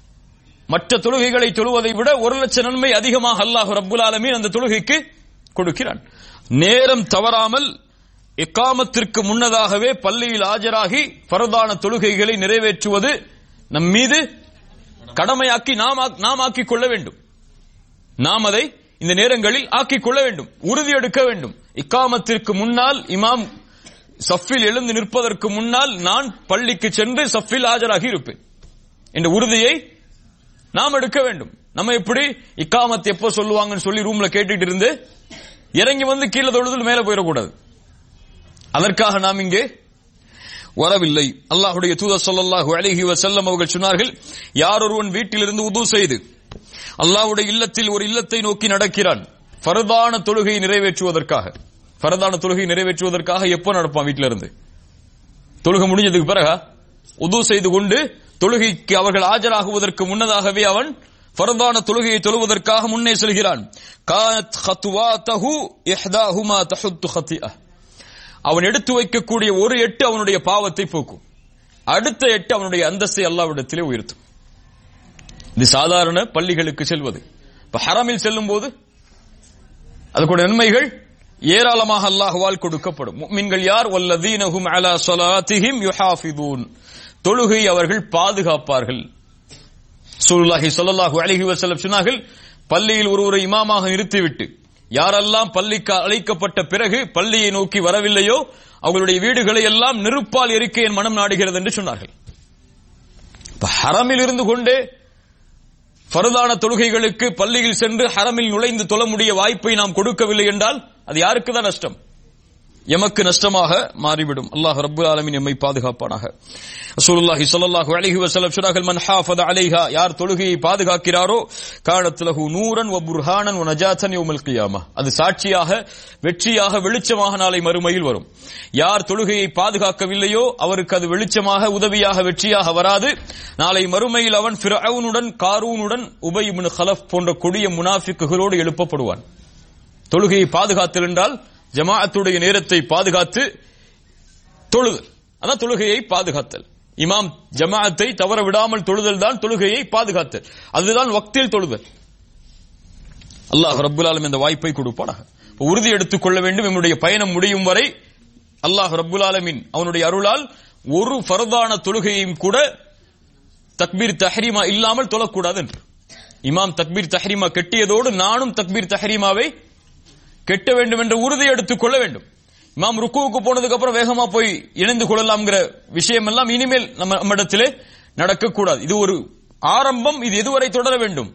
மற்ற தொழுகைகளை தொழுவதை விட ஒரு லட்ச நன்மை அதிகமாக அல்லாஹ் ரப்புல் ஆலமீன் அந்த தொழுகைக்கு கொடுக்கிறான் நேரம் தவறாமல் இக்காமத்திற்கு முன்னதாகவே பள்ளியில் ஆஜராகி ஃபரதான தொழுகைகளை நிறைவேற்றுவது நம் மீது கடமையாக்கி நாம் ஆக்- நாம் ஆக்கிக் கொள்ள வேண்டும் நாம் அதை இந்த நேரங்களில் ஆக்கிக் கொள்ள வேண்டும் உறுதி எடுக்க வேண்டும் இக்காமத்திற்கு முன்னால் இமாம் சஃபில் எழுந்து நிற்பதற்கு முன்னால் நான் பள்ளிக்கு சென்று சஃபில் ஆஜராகி இருப்பேன் என்ற உறுதியை நாம் எடுக்க வேண்டும் நம்ம எப்படி இக்காமத் எப்போ சொல்லுவாங்கன்னு சொல்லி ரூம்ல கேட்டுட்டு இருந்து இறங்கி வந்து கீழே தொழுதல் மேல போயிடக்கூடாது அதற்காக நாம் இங்கே வரவில்லை அல்லாஹ்வுடைய தூதர் ஸல்லல்லாஹு அலைஹி வஸல்லம் அவர்கள் சொன்னார்கள் யார் ஒருவன் வீட்டிலிருந்து உது செய்து அல்லாஹ்வுடைய இல்லத்தில் ஒரு இல்லத்தை நோக்கி நடக்கிறான் ஃபர்தான தொழுகையை நிறைவேற்றுவதற்காக ஃபர்தான தொழுகையை நிறைவேற்றுவதற்காக எப்போ நடப்பான் வீட்டில இருந்து தொழுகை முடிஞ்சதுக்கு பிறகா உது செய்து கொண்டு தொழுகைக்கு அவர்கள் ஆஜராகுவதற்கு முன்னதாகவே அவன் ஃபர்தான தொழுகையை தொழுவதற்காக முன்னே செல்கிறான் கானத் ஹத்துவாதஹு இஹ்தாஹுமா தஹுத்து ஹத்திஅஹ் அவன் எடுத்து வைக்கக்கூடிய ஒரு எட்டு அவனுடைய பாவத்தை போக்கும் அடுத்த எட்டு அவனுடைய அந்தஸ்தை அல்லாவிடத்திலே உயர்த்தும் இது சாதாரண பள்ளிகளுக்கு செல்வது இப்ப ஹரமில் செல்லும் போது அதுக்குடைய நன்மைகள் ஏராளமாக அல்லாஹ்வால் கொடுக்கப்படும் முஃமின்கள் யார் வல்லதீனஹும் அலா ஸலாத்திஹிம் யுஹாஃபிதூன் தொழுகை அவர்கள் பாதுகாப்பார்கள் சூலுல்லாஹி ஸல்லல்லாஹு அலைஹி வஸல்லம் சொன்னார்கள் பள்ளியில் ஒருவரை இமாமாக நிறுத்திவிட்டு யாரெல்லாம் பள்ளிக்கு அழைக்கப்பட்ட பிறகு பள்ளியை நோக்கி வரவில்லையோ அவர்களுடைய வீடுகளை எல்லாம் நெருப்பால் எரிக்க என் மனம் நாடுகிறது என்று சொன்னார்கள் இப்ப ஹரமில் இருந்து கொண்டே ஃபர்தான தொழுகைகளுக்கு பள்ளியில் சென்று ஹரமில் நுழைந்து தொழ முடிய வாய்ப்பை நாம் கொடுக்கவில்லை என்றால் அது யாருக்கு தான் நஷ்டம் எமக்கு நஷ்டமாக மாறிவிடும் அல்லாஹ் ரப்பல் ஆலமீன் எம்மை பாதுகாப்பானாக ரசூலுல்லாஹி ஸல்லல்லாஹு அலைஹி வஸல்லம் சொன்னார்கள் மன் ஹாஃபத அலைஹா யார் தொழுகையை பாதுகாக்கிறாரோ கானத் லஹு நூரன் வ புர்ஹானன் வ நஜாத்தன் யௌமல் கியாமா அது சாட்சியாக வெற்றியாக வெளிச்சமாக நாளை மறுமையில் வரும் யார் தொழுகையை பாதுகாக்கவில்லையோ அவருக்கு அது வெளிச்சமாக உதவியாக வெற்றியாக வராது நாளை மறுமையில் அவன் ஃபிரௌனுடன் காரூனுடன் உபய் இப்னு கலஃப் போன்ற கொடிய முனாஃபிக்குகளோடு எழுப்பப்படுவான் தொழுகையை பாதுகாத்தல் என்றால் ஜமாஅத்துடைய நேரத்தை பாதுகாத்து தொழுதல் அதான் தொழுகையை பாதுகாத்தல் இமாம் ஜமாஅத்தை தவற விடாமல் தொழுதல் தான் தொழுகையை பாதுகாத்தல் அதுதான் வக்தில் தொழுதல் அல்லாஹ் ரப்புல் ஆலமீன் இந்த வாய்ப்பை கொடுப்பானாக இப்ப உறுதி எடுத்துக் கொள்ள வேண்டும் நம்முடைய பயணம் முடியும் வரை அல்லாஹ் ரப்புல் ஆலமீன் அவனுடைய அருளால் ஒரு ஃபர்தான தொழுகையும் கூட தக்பீர் தஹ்ரீமா இல்லாமல் தொழக்கூடாது என்று இமாம் தக்பீர் தஹ்ரீமா கெட்டியதோடு நானும் தக்பீர் தஹ்ரீமாவை கெட்ட வேண்டும் என்ற உறுதி எடுத்துக் கொள்ள வேண்டும் இமாம் ருக்குவுக்கு போனதுக்கு அப்புறம் வேகமா போய் இணைந்து கொள்ளலாம்ங்கிற விஷயம் எல்லாம் இனிமேல் நம்ம நம்மிடத்திலே நடக்கக்கூடாது இது ஒரு ஆரம்பம் இது எதுவரை தொடர வேண்டும்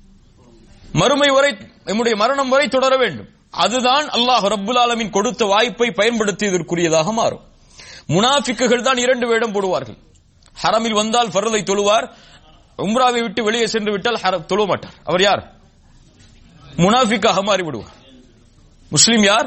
மறுமை வரை நம்முடைய மரணம் வரை தொடர வேண்டும் அதுதான் அல்லாஹ் ரப்புல் ஆலமீன் கொடுத்த வாய்ப்பை பயன்படுத்தியதற்குரியதாக மாறும் முனாஃபிக்குகள் தான் இரண்டு வேடம் போடுவார்கள் ஹரமில் வந்தால் ஃபர்தை தொழுவார் உம்ராவை விட்டு வெளியே சென்று விட்டால் ஹர- தொழுவ மாட்டார் அவர் யார் முனாஃபிக்காக மாறி விடுவார் முஸ்லிம் யார்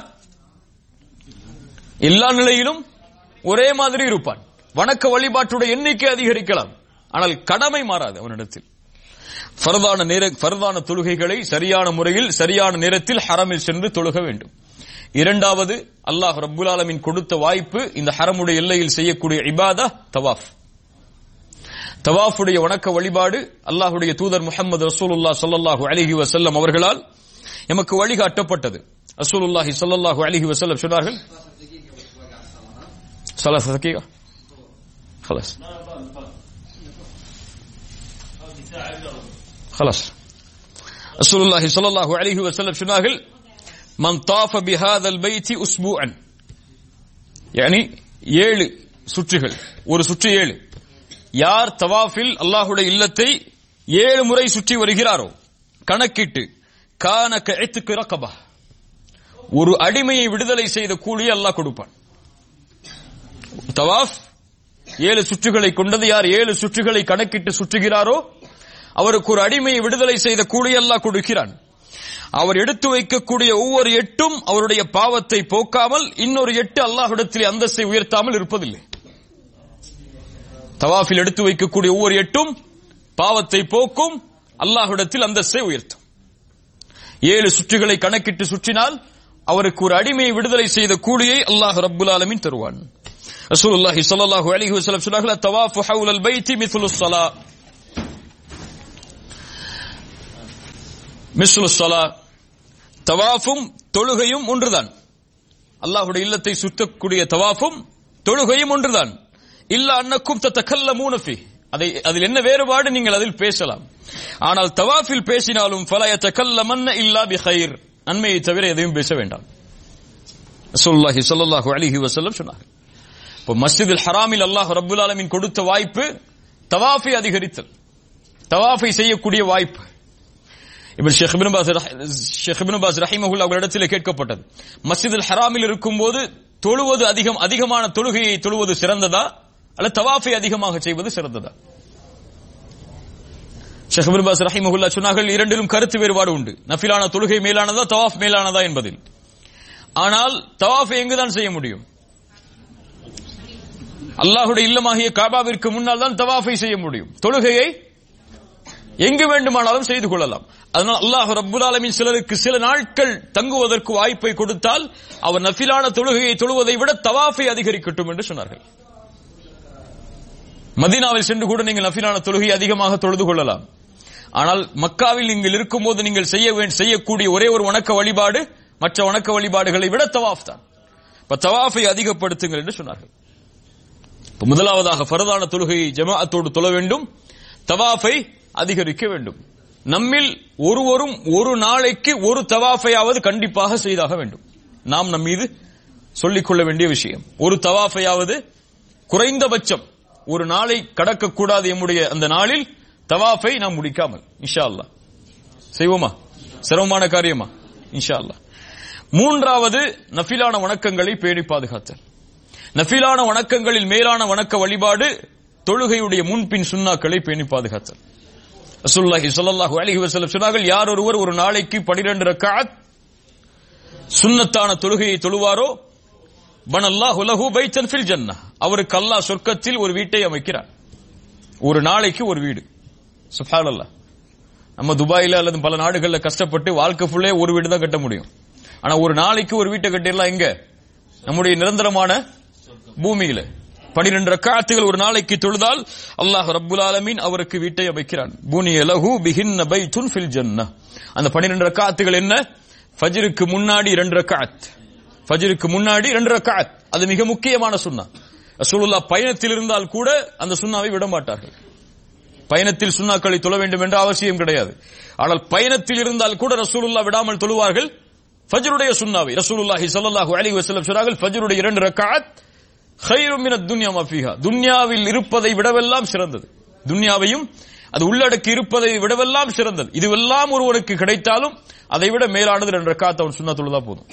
எல்லா நிலையிலும் ஒரே மாதிரி இருப்பான் வணக்க வழிபாட்டுடைய எண்ணிக்கை அதிகரிக்கலாம் ஆனால் கடமை மாறாது அவனிடத்தில் ஃபர்தான நேர ஃபர்தான தொழுகைகளை சரியான முறையில் சரியான நேரத்தில் ஹரமில் சென்று தொழுக வேண்டும் இரண்டாவது அல்லாஹ் ரப்புல் ஆலமீன் கொடுத்த வாய்ப்பு இந்த ஹரமுடைய எல்லையில் செய்யக்கூடிய இபாதா தவாஃப் தவாஃபுடைய வணக்க வழிபாடு அல்லாஹ்வுடைய தூதர் முஹம்மது ரசூலுல்லாஹ் ஸல்லல்லாஹு அலைஹி வஸல்லம் அவர்களால் எமக்கு வழிகாட்டப்பட்டது ரசூலுல்லாஹி ஸல்லல்லாஹு அலைஹி வஸல்லம் சொன்னார்கள் ثلاثة دقيقة خلاص خلاص رسول الله صلى الله عليه وسلم சொன்னார்கள் من طاف بهذا البيت اسبوعا يعني ஏழு சுற்றுகள் ஒரு சுற்று ஏழு யார் தவாஃபில் அல்லாஹுடைய இல்லத்தை ஏழு முறை சுற்றி வருகிறாரோ கணக்கிட்டு கான கஎத்துக்கு ரகபா ஒரு அடிமையை விடுதலை செய்த கூலி அல்லாஹ் கொடுப்பான் தவாஃப் ஏழு சுற்றுகளை கொண்டது யார் ஏழு சுற்றுகளை கணக்கிட்டு சுற்றுகிறாரோ அவருக்கு ஒரு அடிமையை விடுதலை செய்த கூலி அல்லாஹ் கொடுக்கிறான் அவர் எடுத்து வைக்கக்கூடிய ஒவ்வொரு எட்டும் அவருடைய பாவத்தை போக்காமல் இன்னொரு எட்டு அல்லாஹ்விடத்தில் அந்தஸ்தை உயர்த்தாமல் இருப்பதில்லை தவாஃபில் எடுத்து வைக்கக்கூடிய ஒவ்வொரு எட்டும் பாவத்தை போக்கும் அல்லாஹ்விடத்தில் அந்தஸ்தை உயர்த்தும் ஏழு சுற்றுகளை கணக்கிட்டு சுற்றினால் அவருக்கு ஒரு அடிமையை விடுதலை செய்த கூலியை அல்லாஹ் ரப்புல் ஆலமீன் தருவான் ரசூலுல்லாஹி ஸல்லல்லாஹு அலைஹி வஸல்லம் சொன்னார்கள் தவாஃபு ஹவுலல் பைத்தி மித்லு ஸலா மிஸ்லு ஸலா தவாஃபும் தொழுகையும் ஒன்றுதான் அல்லாஹ்வுடைய இல்லத்தை சுத்தக்கூடிய தவாஃபும் தொழுகையும் ஒன்றுதான் இல்ல அன்னக்கும் தத்தக்கல்லமூன ஃபீ அதை அதில் என்ன வேறுபாடு நீங்கள் அதில் பேசலாம் ஆனால் தவாஃபில் பேசினாலும் ஃபல யதக்கல்லமன்ன இல்லா பிகைர் நன்மையை தவிர எதையும் பேச வேண்டாம் ரசூலுல்லாஹி ஸல்லல்லாஹு அலைஹி வஸல்லம் சொன்னார்கள் இப்போ மஸ்ஜிதுல் ஹராமில் அல்லாஹ் ரப்புல் ஆலமீன் கொடுத்த வாய்ப்பு தவாஃபை அதிகரித்தல் தவாஃபை செய்யக்கூடிய வாய்ப்பு இப்ப ஷேக் இப்னு பாஸ் ஷேக் இப்னு பாஸ் ரஹிமஹுல்லா அவர்களிடத்தில் கேட்கப்பட்டது மஸ்ஜிதுல் ஹராமில் இருக்கும்போது தொழுவது அதிகம் அதிகமான தொழுகையை தொழுவது சிறந்ததா அல்ல தவாஃபை அதிகமாக செய்வது சிறந்ததா ஷேக் இப்னு பாஸ் ரஹிமஹுல்லா சொன்னார்கள் இரண்டிலும் கருத்து வேறுபாடு உண்டு நஃபிலான தொழுகை மேலானதா தவாஃப் மேலானதா என்பதில் ஆனால் தவாஃபை எங்குதான் செய்ய முடியும் அல்லாஹுடைய இல்லமாகிய காபாவிற்கு முன்னால் தான் தவாஃபை செய்ய முடியும் தொழுகையை எங்கு வேண்டுமானாலும் செய்து கொள்ளலாம் அதனால் அல்லாஹ் ரப்புல் ஆலமீன் சிலருக்கு சில நாட்கள் தங்குவதற்கு வாய்ப்பை கொடுத்தால் அவர் நஃபிலான தொழுகையை தொழுவதை விட தவாஃபை அதிகரிக்கட்டும் என்று சொன்னார்கள் மதீனாவில் சென்று கூட நீங்கள் நஃபிலான தொழுகை அதிகமாக தொழுது கொள்ளலாம் ஆனால் மக்காவில் நீங்கள் இருக்கும்போது நீங்கள் செய்ய வேண்டிய செய்யக்கூடிய ஒரே ஒரு வணக்க வழிபாடு மற்ற வணக்க வழிபாடுகளை விட தவாஃப் தான் இப்ப தவாஃபை அதிகப்படுத்துங்கள் என்று சொன்னார்கள் இப்ப முதலாவதாக ஃபரதான தொழுகையை ஜமாஅத்தோடு தொழ வேண்டும் தவாஃபை அதிகரிக்க வேண்டும் நம்மில் ஒருவரும் ஒரு நாளைக்கு ஒரு தவாஃபையாவது கண்டிப்பாக செய்தாக வேண்டும் நாம் நம் மீது சொல்லிக்கொள்ள வேண்டிய விஷயம் ஒரு தவாஃபையாவது குறைந்தபட்சம் ஒரு நாளை கடக்கக்கூடாது எம்முடைய அந்த நாளில் தவாஃபை நாம் முடிக்காமல் இன்ஷா அல்லாஹ் செய்வோமா சிரமமான காரியமா இன்ஷா அல்லாஹ் மூன்றாவது நஃபிலான வணக்கங்களை பேணி பாதுகாத்தல் நஃபிலான வணக்கங்களில் மேலான வணக்க வழிபாடு தொழுகையுடைய முன்பின் சுண்ணாக்களை பேணி பாதுகாத்தல் ரசூலுல்லாஹி ஸல்லல்லாஹு அலைஹி வஸல்லம் சொன்னார்கள் யார் ஒருவர் ஒரு நாளைக்கு 12 ரக்அத் சுன்னத்தான தொழுகையை தொழுவாரோ பனல்லாஹு லஹு பைத்தன் ஃபில் ஜன்னah அவருக்கு அல்லாஹ் சொர்க்கத்தில் ஒரு வீட்டை அமைக்கிறார் ஒரு நாளைக்கு ஒரு வீடு சுப்ஹானல்லாஹ் நம்ம துபாயில அல்லது பல நாடுகள்ல கஷ்டப்பட்டு வாழ்க்கை ஃபுல்லே ஒரு வீடு தான் கட்ட முடியும் ஆனா ஒரு நாளைக்கு ஒரு வீட்டை கட்டிடலாம் எங்க நம்முடைய நிரந்தரமான பூமியில பனிரெண்டு ரக்காத்துகள் ஒரு நாளைக்கு தொழுதால் அல்லாஹ் ரப்புல் ஆலமீன் அவருக்கு வீட்டை அமைக்கிறான் பூனிய லஹு பிஹின் பைத்துன் ஃபில் ஜன்னah அந்த பனிரெண்டு ரக்காத்துகள் என்ன ஃபஜ்ருக்கு முன்னாடி இரண்டு ரக்காத் ஃபஜ்ருக்கு முன்னாடி இரண்டு ரக்காத் அது மிக முக்கியமான சுன்னா ரசூலுல்லாஹ் பயணத்தில் இருந்தால் கூட அந்த சுன்னாவை விட மாட்டார்கள் பயணத்தில் சுன்னாக்களை தொழ வேண்டும் என்ற அவசியம் கிடையாது ஆனால் பயணத்தில் இருந்தால் கூட ரசூலுல்லாஹ் விடாமல் தொழுவார்கள் ஃபஜ்ருடைய சுன்னாவை ரசூலுல்லாஹி ஸல்லல்லாஹு அலைஹி வஸல்லம் சொன்னார்கள் ஃபஜ்ருடைய இரண்டு ரக்காத் ஹைரும் மின துன்யா மஃபிஹா துன்யாவில் இருப்பதை விடவெல்லாம் சிறந்தது துன்யாவையும் அது உள்ளடக்கி இருப்பதை விடவெல்லாம் சிறந்தது இதுவெல்லாம் ஒருவனுக்கு கிடைத்தாலும் அதை விட மேலானது ரெண்டு ரக்காத் அவன் சுன்னா தொழுதா போதும்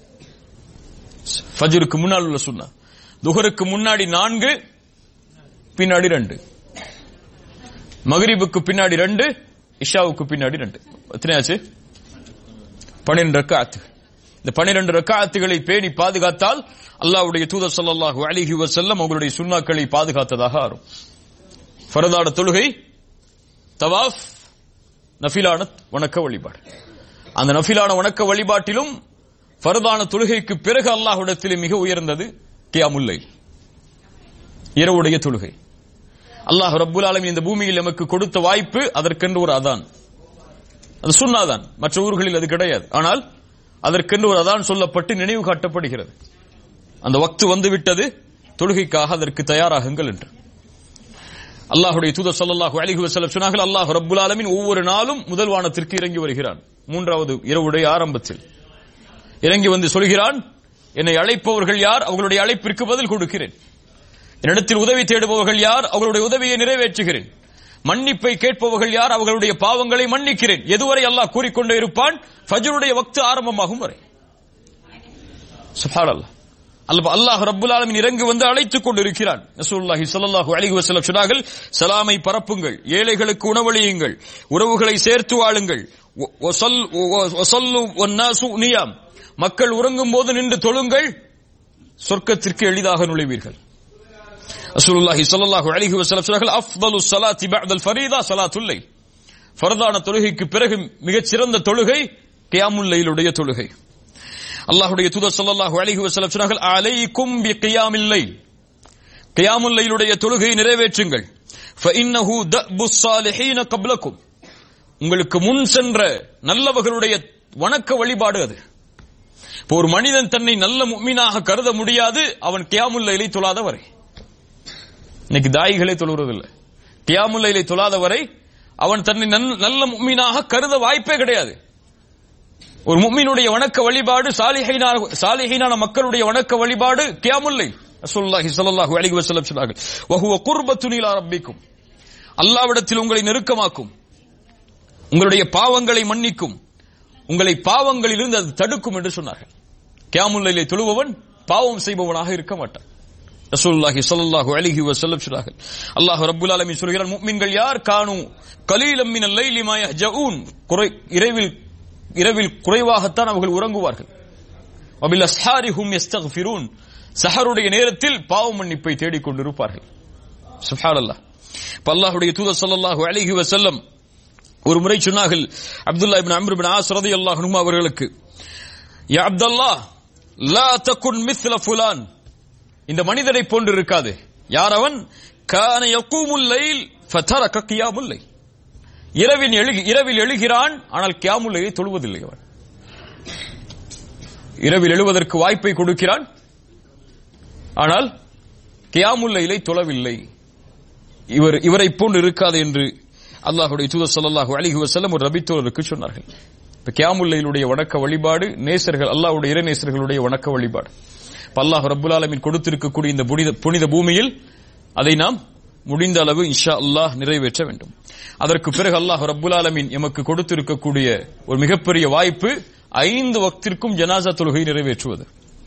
ஃபஜ்ருக்கு முன்னால் உள்ள சுன்னா துஹருக்கு முன்னாடி நான்கு பின்னாடி ரெண்டு மகரிபுக்கு பின்னாடி ரெண்டு இஷாவுக்கு பின்னாடி ரெண்டு எத்தனையாச்சு பன்னிரண்டு ரக்காத்து இந்த பன்னிரண்டு ரக்காத்துகளை பேணி பாதுகாத்தால் அல்லாஹ்வுடைய தூதர் ஸல்லல்லாஹு அலைஹி வஸல்லம் அவங்களுடைய சுன்னாக்களை பாதுகாத்ததாக ஆறும் ஃபரதான தொழுகை தவாஃப் நஃபிலான வணக்க வழிபாடு அந்த நஃபிலான வணக்க வழிபாட்டிலும் ஃபரதான தொழுகைக்கு பிறகு அல்லாஹ்விடத்திலே மிக உயர்ந்தது கியாமுல்லை இரவுடைய தொழுகை அல்லாஹ் ரப்புல் ஆலமீன் இந்த பூமியில் நமக்கு கொடுத்த வாய்ப்பு அதற்கென்று ஒரு அதான் அது சுன்னாதான் மற்ற ஊர்களில் அது கிடையாது ஆனால் அதற்கென்று ஒரு அதான் சொல்லப்பட்டு நினைவு காட்டப்படுகிறது அந்த வக்து வந்து விட்டது தொழுகைக்காக அதற்கு தயாராகுங்கள் என்று அல்லாஹுடைய தூதர் ஸல்லல்லாஹு அலைஹி வஸல்லம் சொன்னார்கள் அல்லாஹ் ரப்புல் ஆலமீன் ஒவ்வொரு நாளும் முதல் வானத்திற்கு இறங்கி வருகிறான் மூன்றாவது இரவுடைய ஆரம்பத்தில் இறங்கி வந்து சொல்கிறான் என்னை அழைப்பவர்கள் யார் அவர்களுடைய அழைப்பிற்கு பதில் கொடுக்கிறேன் என்னிடத்தில் உதவி தேடுபவர்கள் யார் அவர்களுடைய உதவியை நிறைவேற்றுகிறேன் மன்னிப்பை கேட்பவர்கள் யார் அவர்களுடைய பாவங்களை மன்னிக்கிறேன் எதுவரை அல்லாஹ் கூறிக்கொண்டே இருப்பான் ஃபஜ்ருடைய வக்து ஆரம்பமாகும் வரை சுப்ஹானல்லாஹ் அல்ல அல்லாஹ் ரப்புல் ஆலமீன் இறங்கி வந்து அழைத்துக் கொண்டிருக்கிறான் ரசூலுல்லாஹி ஸல்லல்லாஹு அலைஹி வஸல்லம் சொன்னார்கள் சலாமை பரப்புங்கள் ஏழைகளுக்கு உணவளியுங்கள் உறவுகளை சேர்த்து வாழுங்கள் வஸல்- வ- வஸல்லு வன்னாசு நியாம் மக்கள் உறங்கும் போது நின்று தொழுங்கள் சொர்க்கத்திற்கு எளிதாக நுழைவீர்கள் ரசூலுல்லாஹி ஸல்லல்லாஹு அலைஹி வஸல்லம் சொன்னார்கள் அஃதலு ஸலாத்தி பஅதல் ஃபரீதா ஸலாத்துல் லைல் ஃபர்தான தொழுகைக்கு பிறகு மிகச் சிறந்த தொழுகை கியாமுல் லைலுடைய தொழுகை அல்லாஹ்வுடைய தூதர் ஸல்லல்லாஹு அலைஹி வஸல்லம் சொன்னார்கள் அலைக்கும் பி கியாமில் லைல் கியாமுல் லைலுடைய தொழுகையை நிறைவேற்றுங்கள் ஃபஇன்னஹு தஅபுஸ் ஸாலிஹீன கப்லக்கும் உங்களுக்கு முன் சென்ற நல்லவர்களுடைய வணக்க வழிபாடு அது இப்போ ஒரு மனிதன் தன்னை நல்ல முக்மீனாக கருத முடியாது அவன் கியாமுல் லைலை தொழாத வரை இன்னைக்கு தாயிகளே தொழுவதில்லை கியாமுல் லைலை தொழாத வரை அவன் தன்னை நன்- நல்ல முக்மீனாக கருத வாய்ப்பே கிடையாது ஒரு முக்மீனுடைய வணக்க வழிபாடு சாலிஹீனான சாலிஹீனான மக்களுடைய வணக்க வழிபாடு கியாமுல் லைல் ரசூலுல்லாஹி ஸல்லல்லாஹு அலைஹி வஸல்லம் சொன்னார்கள் வஹுவ குர்பத்துன் இலா ரப்பிக்கும் அல்லாஹ்விடத்தில் உங்களை நெருக்கமாக்கும் உங்களுடைய பாவங்களை மன்னிக்கும் உங்களை பாவங்களிலிருந்து அது தடுக்கும் என்று சொன்னார்கள் கியாமுல்லையிலே தொழுபவன் பாவம் செய்பவனாக இருக்க மாட்டான் ரசூலுல்லாஹி ஸல்லல்லாஹு அலைஹி வஸல்லம் சொன்னார்கள் அல்லாஹ் ரப்பல் ஆலமீன் சொல்கிறான் முஃமின்கள் யார் கானு கலீலம் மினல் லைலி மா யஹ்ஜஊன் குறை இரவில் இரவில் குறைவாகத்தான் அவர்கள் உறங்குவார்கள் வபில் அஸ்ஹாரி ஹும் யஸ்தக்ஃபிரூன் சஹருடைய நேரத்தில் பாவ மன்னிப்பை தேடிக் கொண்டிருப்பார்கள் சுப்ஹானல்லாஹ் இப்ப அல்லாஹ்வுடைய தூதர் ஸல்லல்லாஹு அலைஹி வஸல்லம் ஒரு முறை சொன்னார்கள் அப்துல்லா இப்னு அம்ர் இப்னு ஆஸ் ரலியல்லாஹு அன்ஹு அவர்களுக்கு யா அப்துல்லா லா தகுன் மிஸ்ல ஃபுலான் இந்த மனிதரை போன்று இருக்காது யார் அவன் கான யகூமுல் லைல் ஃபதரக கியாமுல் லைல் இரவின் எழு- இரவில் எழுகிறான் ஆனால் கியாமுல் லைலை தொழுவதில்லை அவன் இரவில் எழுவதற்கு வாய்ப்பை கொடுக்கிறான் ஆனால் கியாமுல் லைலை தொழவில்லை இவர் இவரை போன்று இருக்காது என்று அல்லாஹ்வுடைய தூதர் ஸல்லல்லாஹு அலைஹி வஸல்லம் ஒரு ரபித்தோருக்கு சொன்னார்கள் இப்ப கியாமுல் லைலுடைய வணக்க வழிபாடு நேசர்கள் அல்லாஹ்வுடைய இறைநேசர்களுடைய வணக்க வழிபாடு இப்ப அல்லாஹ் ரப்புல் ஆலமீன் கொடுத்திருக்கக்கூடிய இந்த புனித புனித பூமியில் அதை நாம் முடிந்த அளவு இன்ஷா அல்லாஹ் நிறைவேற்ற வேண்டும் அதற்கு பிறகு அல்லாஹ் ரப்புல் ஆலமீன் எமக்கு கொடுத்திருக்கக்கூடிய ஒரு மிகப்பெரிய வாய்ப்பு ஐந்து வக்திற்கும் ஜனாசா தொழுகை நிறைவேற்றுவது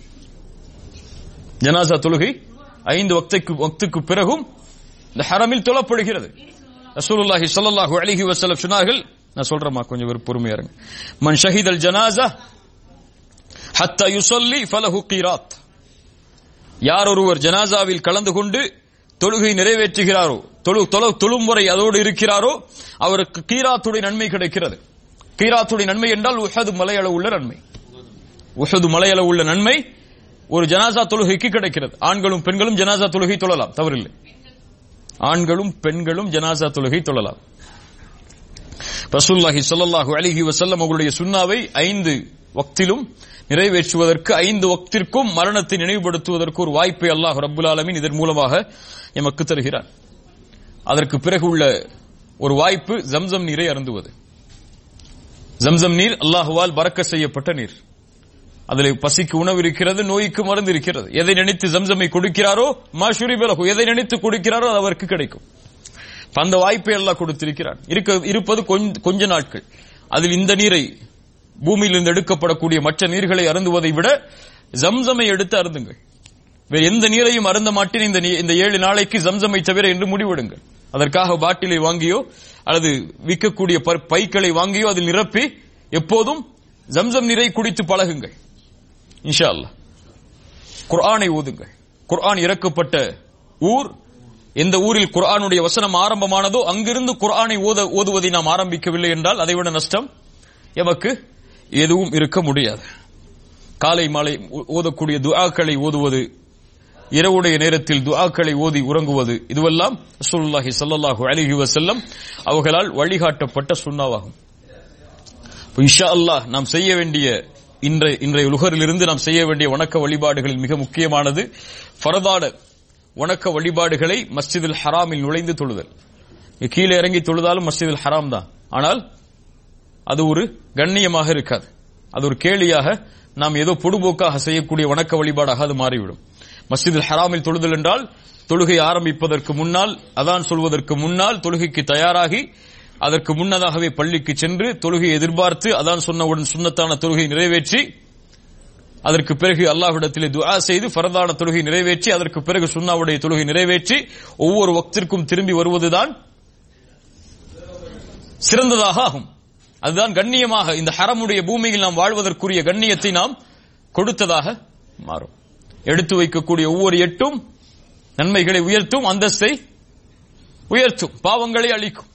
ஜனாசா தொழுகை ஐந்து வக்தைக்கு வக்துக்கு பிறகும் இந்த ஹரமில் தொழப்படுகிறது ரசூலுல்லாஹி ஸல்லல்லாஹு அலைஹி வஸல்லம் சொன்னார்கள் நான் சொல்றேம்மா கொஞ்சம் ஒரு பொறுமையா இருங்க மன் ஷஹீதல் ஜனாஸா ஹத்தா யுஸல்லி ஃபலஹு கீராத் யார் ஒருவர் ஜனாசாவில் கலந்து கொண்டு தொழுகை நிறைவேற்றுகிறாரோ தொழு தொழு- தொழும் முறை அதோடு இருக்கிறாரோ அவருக்கு கீராத்துடைய நன்மை கிடைக்கிறது கீராத்துடைய நன்மை என்றால் உஹது மலையளவு உள்ள நன்மை உஹது மலையளவு உள்ள நன்மை ஒரு ஜனாசா தொழுகைக்கு கிடைக்கிறது ஆண்களும் பெண்களும் ஜனாசா தொழுகை தொழலாம் தவறில்லை ஆண்களும் பெண்களும் ஜனாசா தொழுகை தொழலாம் ரசூலுல்லாஹி ஸல்லல்லாஹு அலைஹி வஸல்லம் அவர்களுடைய சுன்னாவை ஐந்து வக்திலும் நிறைவேற்றுவதற்கு ஐந்து வக்திற்கும் மரணத்தை நினைவுபடுத்துவதற்கு ஒரு வாய்ப்பை அல்லாஹ் ரப்புல் ஆலமீன் இதன் மூலமாக எமக்கு தருகிறார் அதற்கு பிறகு உள்ள ஒரு வாய்ப்பு ஜம்சம் நீரை அருந்துவது ஜம்சம் நீர் அல்லாஹுவால் பறக்க செய்யப்பட்ட நீர் அதில் பசிக்கு உணவு இருக்கிறது நோய்க்கு மருந்து இருக்கிறது எதை நினைத்து ஜம்சமை கொடுக்கிறாரோ மாஷுரி பிறகு எதை நினைத்து கொடுக்கிறாரோ அது அவருக்கு கிடைக்கும் இப்ப அந்த வாய்ப்பை எல்லாம் கொடுத்திருக்கிறார் இருக்க இருப்பது கொஞ்ச- கொஞ்ச நாட்கள் அதில் இந்த நீரை பூமியிலிருந்து எடுக்கப்படக்கூடிய மற்ற நீர்களை அருந்துவதை விட ஜம்சமை எடுத்து அருந்துங்கள் வேறு எந்த நீரையும் அருந்த மாட்டேன் இந்த நீ- இந்த ஏழு நாளைக்கு ஜம்சமை தவிர என்று முடிவெடுங்கள் அதற்காக பாட்டிலை வாங்கியோ அல்லது விற்கக்கூடிய ப- பைக்களை வாங்கியோ அதில் நிரப்பி எப்போதும் ஜம்சம் நீரை குடித்து பழகுங்கள் இன்ஷா அல்லாஹ் குர்ஆனை ஓதுங்கள் குர்ஆன் இறக்கப்பட்ட ஊர் எந்த ஊரில் குர்ஆனுடைய வசனம் ஆரம்பமானதோ அங்கிருந்து குர்ஆனை ஓத ஓதுவதை நாம் ஆரம்பிக்கவில்லை என்றால் அதைவிட நஷ்டம் எமக்கு எதுவும் இருக்க முடியாது காலை மாலை ஓ- ஓதக்கூடிய துஆக்களை ஓதுவது இரவுடைய நேரத்தில் துஆக்களை ஓதி உறங்குவது இதுவெல்லாம் ரசூலுல்லாஹி ஸல்லல்லாஹு அலைஹி வஸல்லம் அவர்களால் வழிகாட்டப்பட்ட சுன்னாவாகும் இப்ப இன்ஷா அல்லாஹ் நாம் செய்ய வேண்டிய இன்றைய இன்றைய உலகரிலிருந்து நாம் செய்ய வேண்டிய வணக்க வழிபாடுகளில் மிக முக்கியமானது ஃபரதான வணக்க வழிபாடுகளை மஸ்ஜிதுல் ஹராமில் நுழைந்து தொழுதல் இங்க கீழே இறங்கி தொழுதாலும் மஸ்ஜிதுல் ஹராம் தான் ஆனால் அது ஒரு கண்ணியமாக இருக்காது அது ஒரு கேலியாக நாம் ஏதோ பொடுபோக்காக செய்யக்கூடிய வணக்க வழிபாடாக அது மாறிவிடும் மஸ்ஜிதுல் ஹராமில் தொழுதல் என்றால் தொழுகை ஆரம்பிப்பதற்கு முன்னால் அதான் சொல்வதற்கு முன்னால் தொழுகைக்கு தயாராகி அதற்கு முன்னதாகவே பள்ளிக்கு சென்று தொழுகையை எதிர்பார்த்து அதான் சொன்னவுடன் சுன்னத்தான தொழுகை நிறைவேற்றி அதற்கு பிறகு அல்லாஹ்விடத்திலே துஆ செய்து ஃபரதான தொழுகை நிறைவேற்றி அதற்கு பிறகு சுன்னாவுடைய தொழுகை நிறைவேற்றி ஒவ்வொரு வக்திற்கும் திரும்பி வருவதுதான் சிறந்ததாக ஆகும் அதுதான் கண்ணியமாக இந்த ஹரமுடைய பூமியில் நாம் வாழ்வதற்குரிய கண்ணியத்தை நாம் கொடுத்ததாக மாறும் எடுத்து வைக்கக்கூடிய ஒவ்வொரு எட்டும் நன்மைகளை உயர்த்தும் அந்தஸ்தை உயர்த்தும் பாவங்களை அளிக்கும்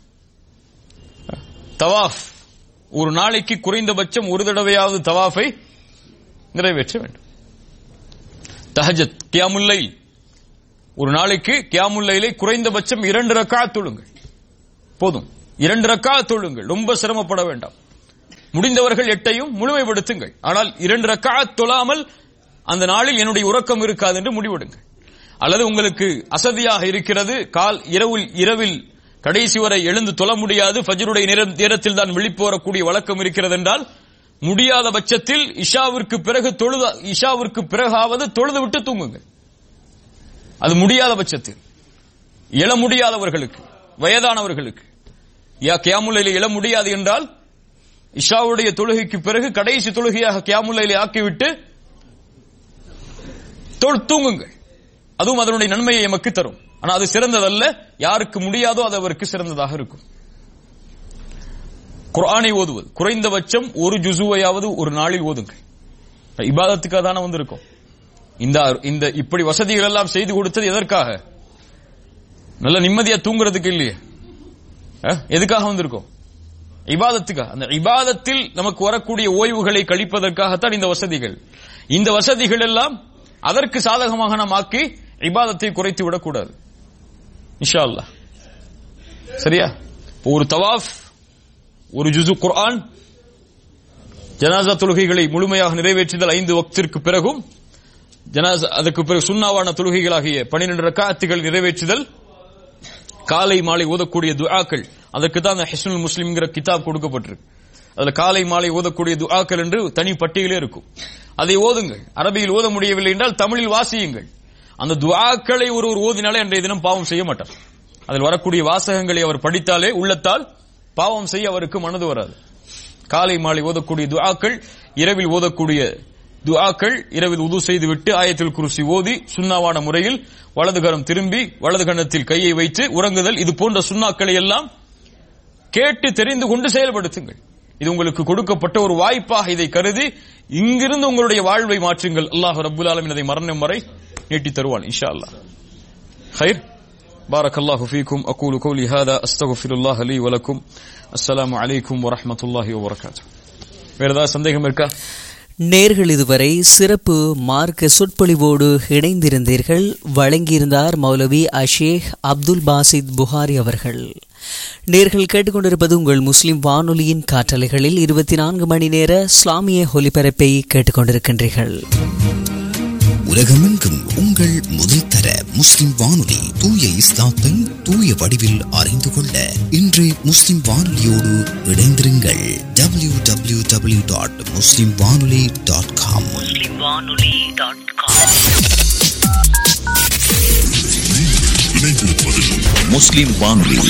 தவாஃப் ஒரு நாளைக்கு குறைந்தபட்சம் ஒரு தடவையாவது தவாஃபை நிறைவேற்ற வேண்டும் தஹஜத் கியாமுல்லை ஒரு நாளைக்கு கியாமுல்லையிலே குறைந்தபட்சம் இரண்டு ரக்கா தொழுங்கள் போதும் இரண்டு ரக்கா தொழுங்கள் ரொம்ப சிரமப்பட வேண்டாம் முடிந்தவர்கள் எட்டையும் முழுமைப்படுத்துங்கள் ஆனால் இரண்டு ரக்கா தொழாமல் அந்த நாளில் என்னுடைய உறக்கம் இருக்காது என்று முடிவெடுங்கள் அல்லது உங்களுக்கு அசதியாக இருக்கிறது கால் இரவில் இரவில் கடைசி வரை எழுந்து தொழ முடியாது ஃபஜ்ருடைய நேர- நேரத்தில் தான் விழிப்பு வரக்கூடிய வழக்கம் இருக்கிறது என்றால் முடியாத பட்சத்தில் இஷாவிற்கு பிறகு தொழுத இஷாவிற்கு பிறகாவது தொழுது விட்டு தூங்குங்கள் அது முடியாத பட்சத்தில் எழ முடியாதவர்களுக்கு வயதானவர்களுக்கு யா கியாமுல்லையில் எழ முடியாது என்றால் இஷாவுடைய தொழுகைக்கு பிறகு கடைசி தொழுகையாக கியாமுல்லையிலே ஆக்கிவிட்டு தொழு- தூங்குங்கள் அதுவும் அதனுடைய நன்மையை எமக்கு தரும் ஆனா அது சிறந்ததல்ல யாருக்கு முடியாதோ அது அவருக்கு சிறந்ததாக இருக்கும் குர்ஆனை ஓதுவது குறைந்தபட்சம் ஒரு ஜுசுவையாவது ஒரு நாளில் ஓதுங்கள் இபாதத்துக்காக தானே வந்திருக்கும் இந்த இந்த இப்படி வசதிகள் எல்லாம் செய்து கொடுத்தது எதற்காக நல்ல நிம்மதியா தூங்குறதுக்கு இல்லையே அஹ், எதுக்காக வந்திருக்கோம் இபாதத்துக்காக அந்த இபாதத்தில் நமக்கு வரக்கூடிய ஓய்வுகளை கழிப்பதற்காகத்தான் இந்த வசதிகள் இந்த வசதிகள் எல்லாம் அதற்கு சாதகமாக நாம் ஆக்கி இபாதத்தை குறைத்து விடக்கூடாது இன்ஷா அல்லாஹ் சரியா இப்போ ஒரு தவாஃப் ஒரு ஜுசு குர்ஆன் ஜனாசா தொழுகைகளை முழுமையாக நிறைவேற்றுதல் ஐந்து வக்திற்கு பிறகும் ஜனாசா அதற்கு பிறகு சுன்னாவான தொழுகைகளாகிய பன்னிரண்டு ரக்காத்துகள் நிறைவேற்றுதல் காலை மாலை ஓதக்கூடிய துஆக்கள் அதற்கு தான் அந்த ஹிஸ்னுல் முஸ்லிம்ங்கிற கிதாப் கொடுக்கப்பட்டிருக்கு அதுல காலை மாலை ஓதக்கூடிய துஆக்கள் என்று தனி பட்டியலே இருக்கும் அதை ஓதுங்கள் அரபியில் ஓத முடியவில்லை என்றால் தமிழில் வாசியுங்கள் அந்த துஆக்களை ஒருவர் ஓதினாலே அன்றைய தினம் பாவம் செய்ய மாட்டார் அதில் வரக்கூடிய வாசகங்களை அவர் படித்தாலே உள்ளத்தால் பாவம் செய்ய அவருக்கு மனது வராது காலை மாலை ஓதக்கூடிய துஆக்கள் இரவில் ஓதக்கூடிய துஆக்கள் இரவில் உது செய்துவிட்டு ஆயத்தில் குருசி ஓதி சுண்ணாவான முறையில் வலது கரம் திரும்பி வலது கன்னத்தில் கையை வைத்து உறங்குதல் இது போன்ற சுண்ணாக்களை எல்லாம் கேட்டு தெரிந்து கொண்டு செயல்படுத்துங்கள் இது உங்களுக்கு கொடுக்கப்பட்ட ஒரு வாய்ப்பாக இதை கருதி இங்கிருந்து உங்களுடைய வாழ்வை மாற்றுங்கள் அல்லாஹ் ரப்புல் ஆலமீன் அதை மரணம் வரை நீட்டி தருவான் இன்ஷா அல்லாஹ் خير بارك الله فيكم أقول قولي هذا أستغفر الله لي ولكم السلام عليكم ورحمة الله وبركاته வேற ஏதாவது சந்தேகம் இருக்கா நேர்கள் இதுவரை சிறப்பு மார்க்க சொற்பொழிவோடு இணைந்திருந்தீர்கள் வழங்கியிருந்தார் மௌலவி அஷேக் அப்துல் பாசித் புகாரி அவர்கள் நேர்கள் கேட்டுக்கொண்டிருப்பது உங்கள் முஸ்லிம் வானொலியின் காற்றலைகளில் இருபத்தி நான்கு மணி நேர இஸ்லாமிய ஒலிபரப்பை கேட்டுக்கொண்டிருக்கின்றீர்கள் உலகமெங்கும் உங்கள் முதல் தர முஸ்லிம் வானொலி தூய இஸ்லாத்தை தூய வடிவில் அறிந்து கொள்ள இன்று முஸ்லிம் வானொலியோடு இணைந்திருங்கள் W W W dot Muslim Vanoli dot com முஸ்லிம் வானொலி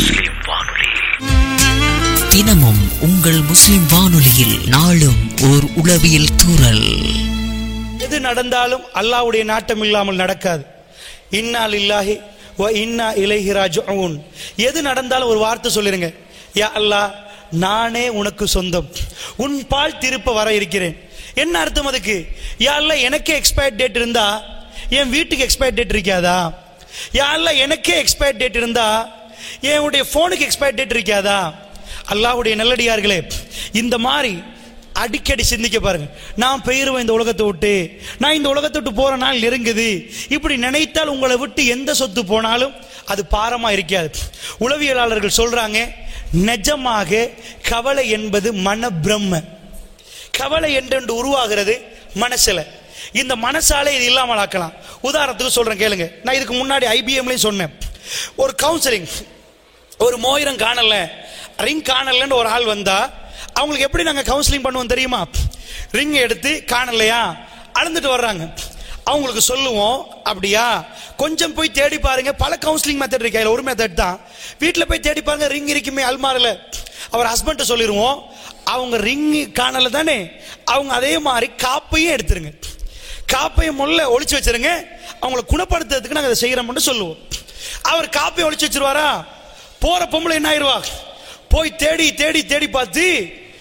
தினமும் உங்கள் முஸ்லிம் வானொலியில் நாளும் ஓர் உளவியல் தூறல் எது நடந்தாலும் அல்லாஹ்வுடைய நாட்டம் இல்லாமல் நடக்காது இன்னா லில்லாஹி வ இன்னா இலைஹி ராஜிஊன் எது நடந்தாலும் ஒரு வார்த்தை சொல்லிருங்க யா அல்லாஹ் நானே உனக்கு சொந்தம் உன் பால் திருப்ப வர இருக்கிறேன் என்ன அர்த்தம் அதுக்கு யா அல்லாஹ் எனக்கே எக்ஸ்பயர் டேட் இருந்தா என் வீட்டுக்கு எக்ஸ்பயர் டேட் இருக்காதா யா அல்லாஹ் எனக்கே எக்ஸ்பயர் டேட் இருந்தா என்னுடைய போனுக்கு எக்ஸ்பயர் டேட் இருக்காதா அல்லாஹ்வுடைய நல்லடியார்களே இந்த மாதிரி அடிக்கடி சிந்திக்க பாருங்க நான் பெயருவேன் இந்த உலகத்தை விட்டு நான் இந்த உலகத்தை விட்டு போற நாள் நெருங்குது இப்படி நினைத்தால் உங்களை விட்டு எந்த சொத்து போனாலும் அது பாரமா இருக்காது உளவியலாளர்கள் சொல்றாங்க நிஜமாக கவலை என்பது மன பிரம்ம கவலை என்றென்று உருவாகிறது மனசுல இந்த மனசாலே இது இல்லாமல் ஆக்கலாம் உதாரணத்துக்கு சொல்றேன் கேளுங்க நான் இதுக்கு முன்னாடி ஐபிஎம்லயும் சொன்னேன் ஒரு கவுன்சிலிங் ஒரு மோயிரம் காணல ரிங் காணலன்னு ஒரு ஆள் வந்தா அவங்களுக்கு எப்படி நாங்க கவுன்சிலிங் பண்ணுவோம் தெரியுமா ரிங் எடுத்து காணலையா அளந்துட்டு வர்றாங்க அவங்களுக்கு சொல்லுவோம் அப்படியா கொஞ்சம் போய் தேடி பாருங்க பல கவுன்சிலிங் மெத்தட் இருக்கு அதுல ஒரு மெத்தட் தான் வீட்டுல போய் தேடி பாருங்க ரிங் இருக்குமே அல்மாரில் அவர் ஹஸ்பண்ட் சொல்லிடுவோம் அவங்க ரிங் காணல தானே அவங்க அதே மாதிரி காப்பையும் எடுத்துருங்க காப்பையும் முல்ல ஒளிச்சு வச்சிருங்க அவங்கள குணப்படுத்துறதுக்கு நாங்க அதை செய்யறோம்னு சொல்லுவோம் அவர் காப்பையும் ஒளிச்சு வச்சிருவாரா போற பொம்பளை என்ன ஆயிருவா போய் தேடி தேடி தேடி பார்த்து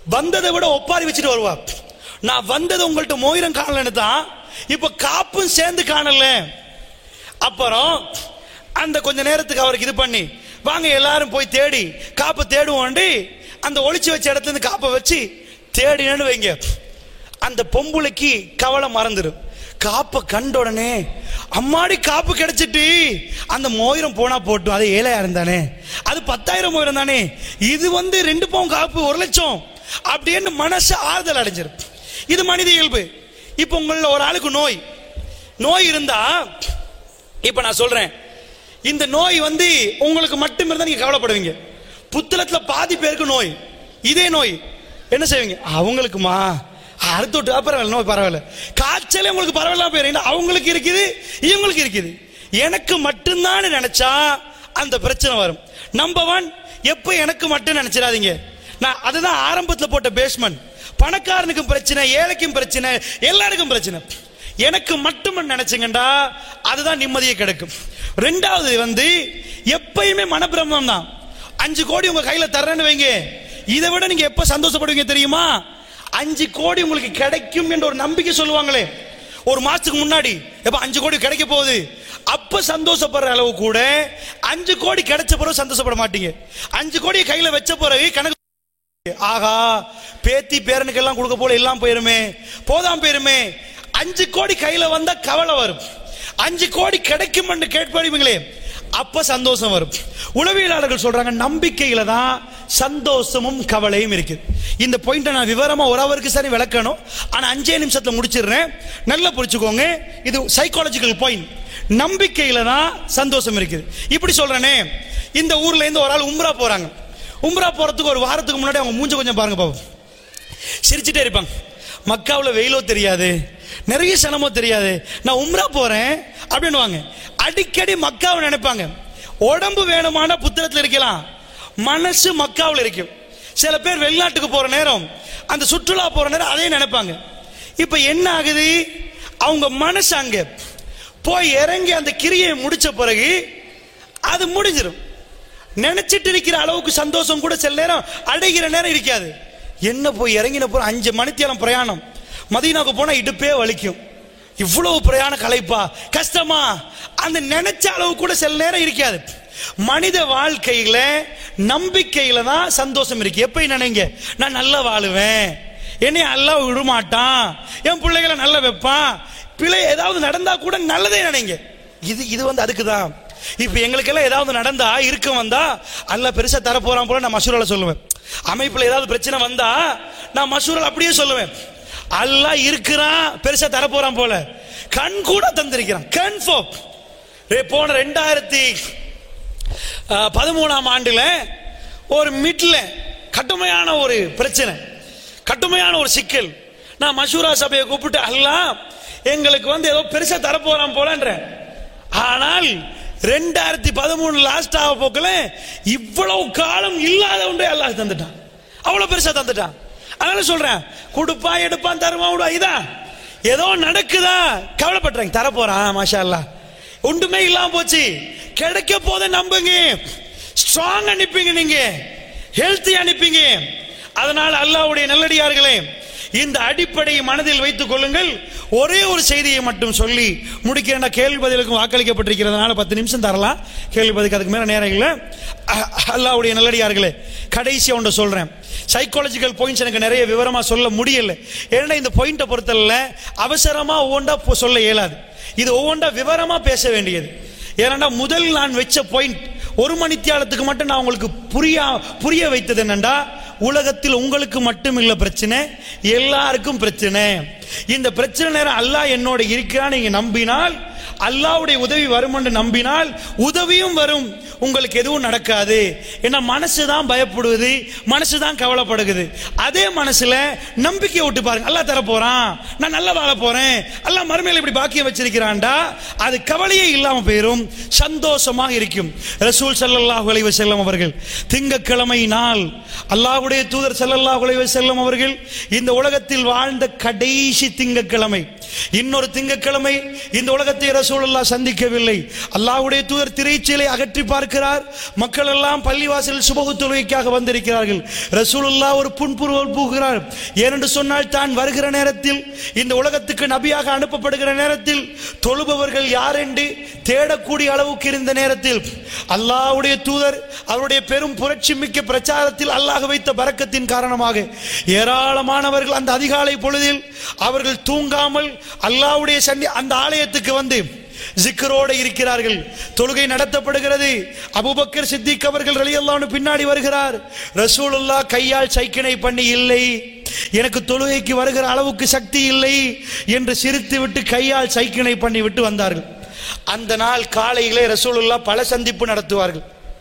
வந்ததை விட ஒப்பாரி வச்சுட்டு வருவா நான் வந்தது உங்கள்ட்ட மோயிரம் காணலன்னு தான் இப்ப காப்பும் சேர்ந்து காணல அப்புறம் அந்த கொஞ்ச நேரத்துக்கு அவருக்கு இது பண்ணி வாங்க எல்லாரும் போய் தேடி காப்பை தேடுவோண்டி அந்த ஒளிச்சு வச்ச இடத்துல இருந்து காப்பை வச்சு தேடினு வைங்க அந்த பொம்புளைக்கு கவலை மறந்துடும் காப்பை கண்ட உடனே அம்மாடி காப்பு கிடைச்சிட்டு அந்த மோயிரம் போனா போட்டும் அது ஏழாயிரம் தானே அது பத்தாயிரம் மோயிரம் தானே இது வந்து ரெண்டு பவுன் காப்பு ஒரு லட்சம் அப்படின்னு மனசு ஆறுதல் அடைஞ்சிரும் இது மனித இயல்பு இப்போ உங்கள ஒரு ஆளுக்கு நோய் நோய் இருந்தா இப்ப நான் சொல்றேன் இந்த நோய் வந்து உங்களுக்கு மட்டும் இருந்தா நீங்க கவலைப்படுவீங்க புத்தளத்துல பாதி பேருக்கு நோய் இதே நோய் என்ன செய்வீங்க அவங்களுக்குமா அடுத்து விட்டு பரவாயில்ல நோய் பரவாயில்ல காய்ச்சலே உங்களுக்கு பரவாயில்ல போயிரு அவங்களுக்கு இருக்குது இவங்களுக்கு இருக்குது எனக்கு மட்டும்தான் நினைச்சா அந்த பிரச்சனை வரும் நம்பர் ஒன் எப்ப எனக்கு மட்டும் நினைச்சிடாதீங்க நான் அதுதான் ஆரம்பத்தில் போட்ட பேஸ்மெண்ட் பணக்காரனுக்கும் பிரச்சனை ஏழைக்கும் பிரச்சனை எல்லாருக்கும் பிரச்சனை எனக்கு மட்டும் நினைச்சுங்கண்டா அதுதான் நிம்மதியை கிடைக்கும் ரெண்டாவது வந்து எப்பயுமே மனப்பிரமம் தான் அஞ்சு கோடி உங்க கையில தர்றேன்னு வைங்க இதை விட நீங்க எப்ப சந்தோஷப்படுவீங்க தெரியுமா அஞ்சு கோடி உங்களுக்கு கிடைக்கும் என்ற ஒரு நம்பிக்கை சொல்லுவாங்களே ஒரு மாசத்துக்கு முன்னாடி எப்ப அஞ்சு கோடி கிடைக்க போகுது அப்ப சந்தோஷப்படுற அளவு கூட அஞ்சு கோடி கிடைச்ச பிறகு சந்தோஷப்பட மாட்டீங்க அஞ்சு கோடி கையில வச்ச பிறகு கணக்கு ஆகா பேத்தி பேரனுக்கு எல்லாம் கொடுக்க போல எல்லாம் போயிருமே போதாம் போயிருமே அஞ்சு கோடி கையில வந்தா கவலை வரும் அஞ்சு கோடி கிடைக்கும் என்று கேட்பீங்களே அப்ப சந்தோஷம் வரும் உளவியலாளர்கள் சொல்றாங்க நம்பிக்கையில தான் சந்தோஷமும் கவலையும் இருக்கு இந்த பாயிண்ட நான் விவரமா ஒரு அவருக்கு சரி விளக்கணும் ஆனா அஞ்சே நிமிஷத்துல முடிச்சிடுறேன் நல்லா புரிச்சுக்கோங்க இது சைக்காலஜிக்கல் பாயிண்ட் நம்பிக்கையில தான் சந்தோஷம் இருக்குது இப்படி சொல்றேனே இந்த ஊர்ல இருந்து ஒரு ஆள் உம்ரா போறாங்க உம்ரா போறதுக்கு ஒரு வாரத்துக்கு முன்னாடி அவங்க மூஞ்ச கொஞ்சம் பாருங்க பாப்போம் சிரிச்சுட்டே இருப்பாங்க மக்காவில் வெயிலோ தெரியாது நிறைய சனமோ தெரியாது நான் உம்ரா போறேன் அப்படின்னு வாங்க அடிக்கடி மக்காவை நினைப்பாங்க உடம்பு வேணுமான புத்தகத்தில் இருக்கலாம் மனசு மக்காவில் இருக்கும் சில பேர் வெளிநாட்டுக்கு போற நேரம் அந்த சுற்றுலா போற நேரம் அதே நினைப்பாங்க இப்ப என்ன ஆகுது அவங்க மனசு அங்க போய் இறங்கி அந்த கிரியை முடிச்ச பிறகு அது முடிஞ்சிடும் நினைச்சிட்டு இருக்கிற அளவுக்கு சந்தோஷம் கூட சில நேரம் அடைகிற நேரம் இருக்காது என்ன போய் இறங்கின போற அஞ்சு மணித்தியாலம் பிரயாணம் மதீனாவுக்கு போனா இடுப்பே வலிக்கும் இவ்வளவு பிரயாண கலைப்பா கஷ்டமா அந்த நினைச்ச அளவு கூட சில நேரம் இருக்காது மனித வாழ்க்கையில நம்பிக்கையில தான் சந்தோஷம் இருக்கு எப்ப நினைங்க நான் நல்லா வாழுவேன் என்னை நல்லா விடமாட்டான் என் பிள்ளைகளை நல்லா வைப்பான் பிழை ஏதாவது நடந்தா கூட நல்லதே நினைங்க இது இது வந்து அதுக்கு தான் இப்ப எங்களுக்கெல்லாம் ஏதாவது நடந்தா இருக்க வந்தா அல்ல பெருசா தர போறான் போல நான் மசூரால சொல்லுவேன் அமைப்புல ஏதாவது பிரச்சனை வந்தா நான் மசூரால் அப்படியே சொல்லுவேன் அல்லாஹ் இருக்கிறான் பெருசா தர போறான் போல கண் கூட தந்திருக்கிறான் கன்ஃபார்ம் போன ரெண்டாயிரத்தி பதிமூணாம் ஆண்டுல ஒரு மிட்ல கடுமையான ஒரு பிரச்சனை கடுமையான ஒரு சிக்கல் நான் மசூரா சபையை கூப்பிட்டு அல்லாஹ் எங்களுக்கு வந்து ஏதோ பெருசா தர போறான் போலன்ற ஆனால் ரெண்டாயிரத்தி பதிமூணு லாஸ்ட் ஆக போக்கல இவ்வளவு காலம் இல்லாத ஒன்றே அல்லாஹ் தந்துட்டான் அவ்வளவு பெருசா தந்துட்டான் அதனால சொல்றேன் கொடுப்பான் எடுப்பான் தருவான் விடுவா இதான் ஏதோ நடக்குதா கவலைப்படுறாங்க தர போறான் மாஷா அல்லா ஒன்றுமே இல்லாம போச்சு கிடைக்க போத நம்புங்க ஸ்ட்ராங் அனுப்பிங்க நீங்க ஹெல்த்தி அனுப்பிங்க அதனால அல்லாவுடைய நல்லடியார்களே இந்த அடிப்படையை மனதில் வைத்துக் கொள்ளுங்கள் ஒரே ஒரு செய்தியை மட்டும் சொல்லி முடிக்கிறேன் கேள்வி பதிலுக்கும் வாக்களிக்கப்பட்டிருக்கிறதுனால பத்து நிமிஷம் தரலாம் கேள்வி பதிலுக்கு அதுக்கு மேல நேரம் இல்லை அ- அல்லாஹ்வுடைய நல்லடியார்களே கடைசியா ஒன்று சொல்றேன் சைக்காலஜிக்கல் பாயிண்ட்ஸ் எனக்கு நிறைய விவரமா சொல்ல முடியல ஏன்னா இந்த பாயிண்ட்டை பொறுத்தல அவசரமா ஒவ்வொன்றா போ- சொல்ல இயலாது இது ஒவ்வொன்றா விவரமா பேச வேண்டியது ஏன்னா முதல் நான் வச்ச பாயிண்ட் ஒரு மணித்தியாலத்துக்கு மட்டும் நான் உங்களுக்கு புரியா புரிய வைத்தது என்னண்டா உலகத்தில் உங்களுக்கு மட்டும் இல்ல பிரச்சனை எல்லாருக்கும் பிரச்சனை இந்த பிரச்சனை நேரம் அல்லாஹ் என்னோட இருக்கிறான் நீங்க நம்பினால் அல்லாஹ்வுடைய உதவி வரும் என்று நம்பினால் உதவியும் வரும் உங்களுக்கு எதுவும் நடக்காது ஏன்னா மனசு தான் பயப்படுவது மனசு தான் கவலைப்படுகிறது அதே மனசுல நம்பிக்கை விட்டு பாருங்க அல்லாஹ் தர போறான் நான் நல்லா வாழ போறேன் அல்லாஹ் மறுமையில இப்படி பாக்கியம் வச்சிருக்கிறான்டா அது கவலையே இல்லாம போயிரும் சந்தோஷமாக இருக்கும் ரசூல் ஸல்லல்லாஹு அலைஹி வஸல்லம் அவர்கள் திங்கக்கிழமை நாள் அல்லாஹ்வுடைய தூதர் ஸல்லல்லாஹு அலைஹி வஸல்லம் அவர்கள் இந்த உலகத்தில் வாழ்ந்த கடைசி திங்கக்கிழமை இன்னொரு திங்கக்கிழமை இந்த உலகத்தை ரசூலுல்லாஹ் சந்திக்கவில்லை அல்லாஹ்வுடைய தூதர் திரைச்சீலை அகற்றி பார்க்க பார்க்கிறார் மக்கள் எல்லாம் பள்ளிவாசலில் சுபகு தொழுகைக்காக வந்திருக்கிறார்கள் ரசூலுல்லா ஒரு புன்புருவல் பூகிறார் ஏனென்று சொன்னால் தான் வருகிற நேரத்தில் இந்த உலகத்துக்கு நபியாக அனுப்பப்படுகிற நேரத்தில் தொழுபவர்கள் யார் என்று தேடக்கூடிய அளவுக்கு இருந்த நேரத்தில் அல்லாஹ்வுடைய தூதர் அவருடைய பெரும் புரட்சி மிக்க பிரச்சாரத்தில் அல்லாஹ் வைத்த பரக்கத்தின் காரணமாக ஏராளமானவர்கள் அந்த அதிகாலை பொழுதில் அவர்கள் தூங்காமல் அல்லாஹ்வுடைய சன்னி அந்த ஆலயத்துக்கு வந்து ஜிக்கரோடு இருக்கிறார்கள் தொழுகை நடத்தப்படுகிறது அபூபக்கர் சித்திக் அவர்கள் ரலியல்லாஹு பின்னாடி வருகிறார் ரசூலுல்லாஹ் கையால் சைக்கினை பண்ணி இல்லை எனக்கு தொழுகைக்கு வருகிற அளவுக்கு சக்தி இல்லை என்று சிரித்து விட்டு கையால் சைக்கினை பண்ணி விட்டு வந்தார்கள் அந்த நாள் காலையிலே ரசூலுல்லாஹ் பல சந்திப்பு நடத்துவார்கள்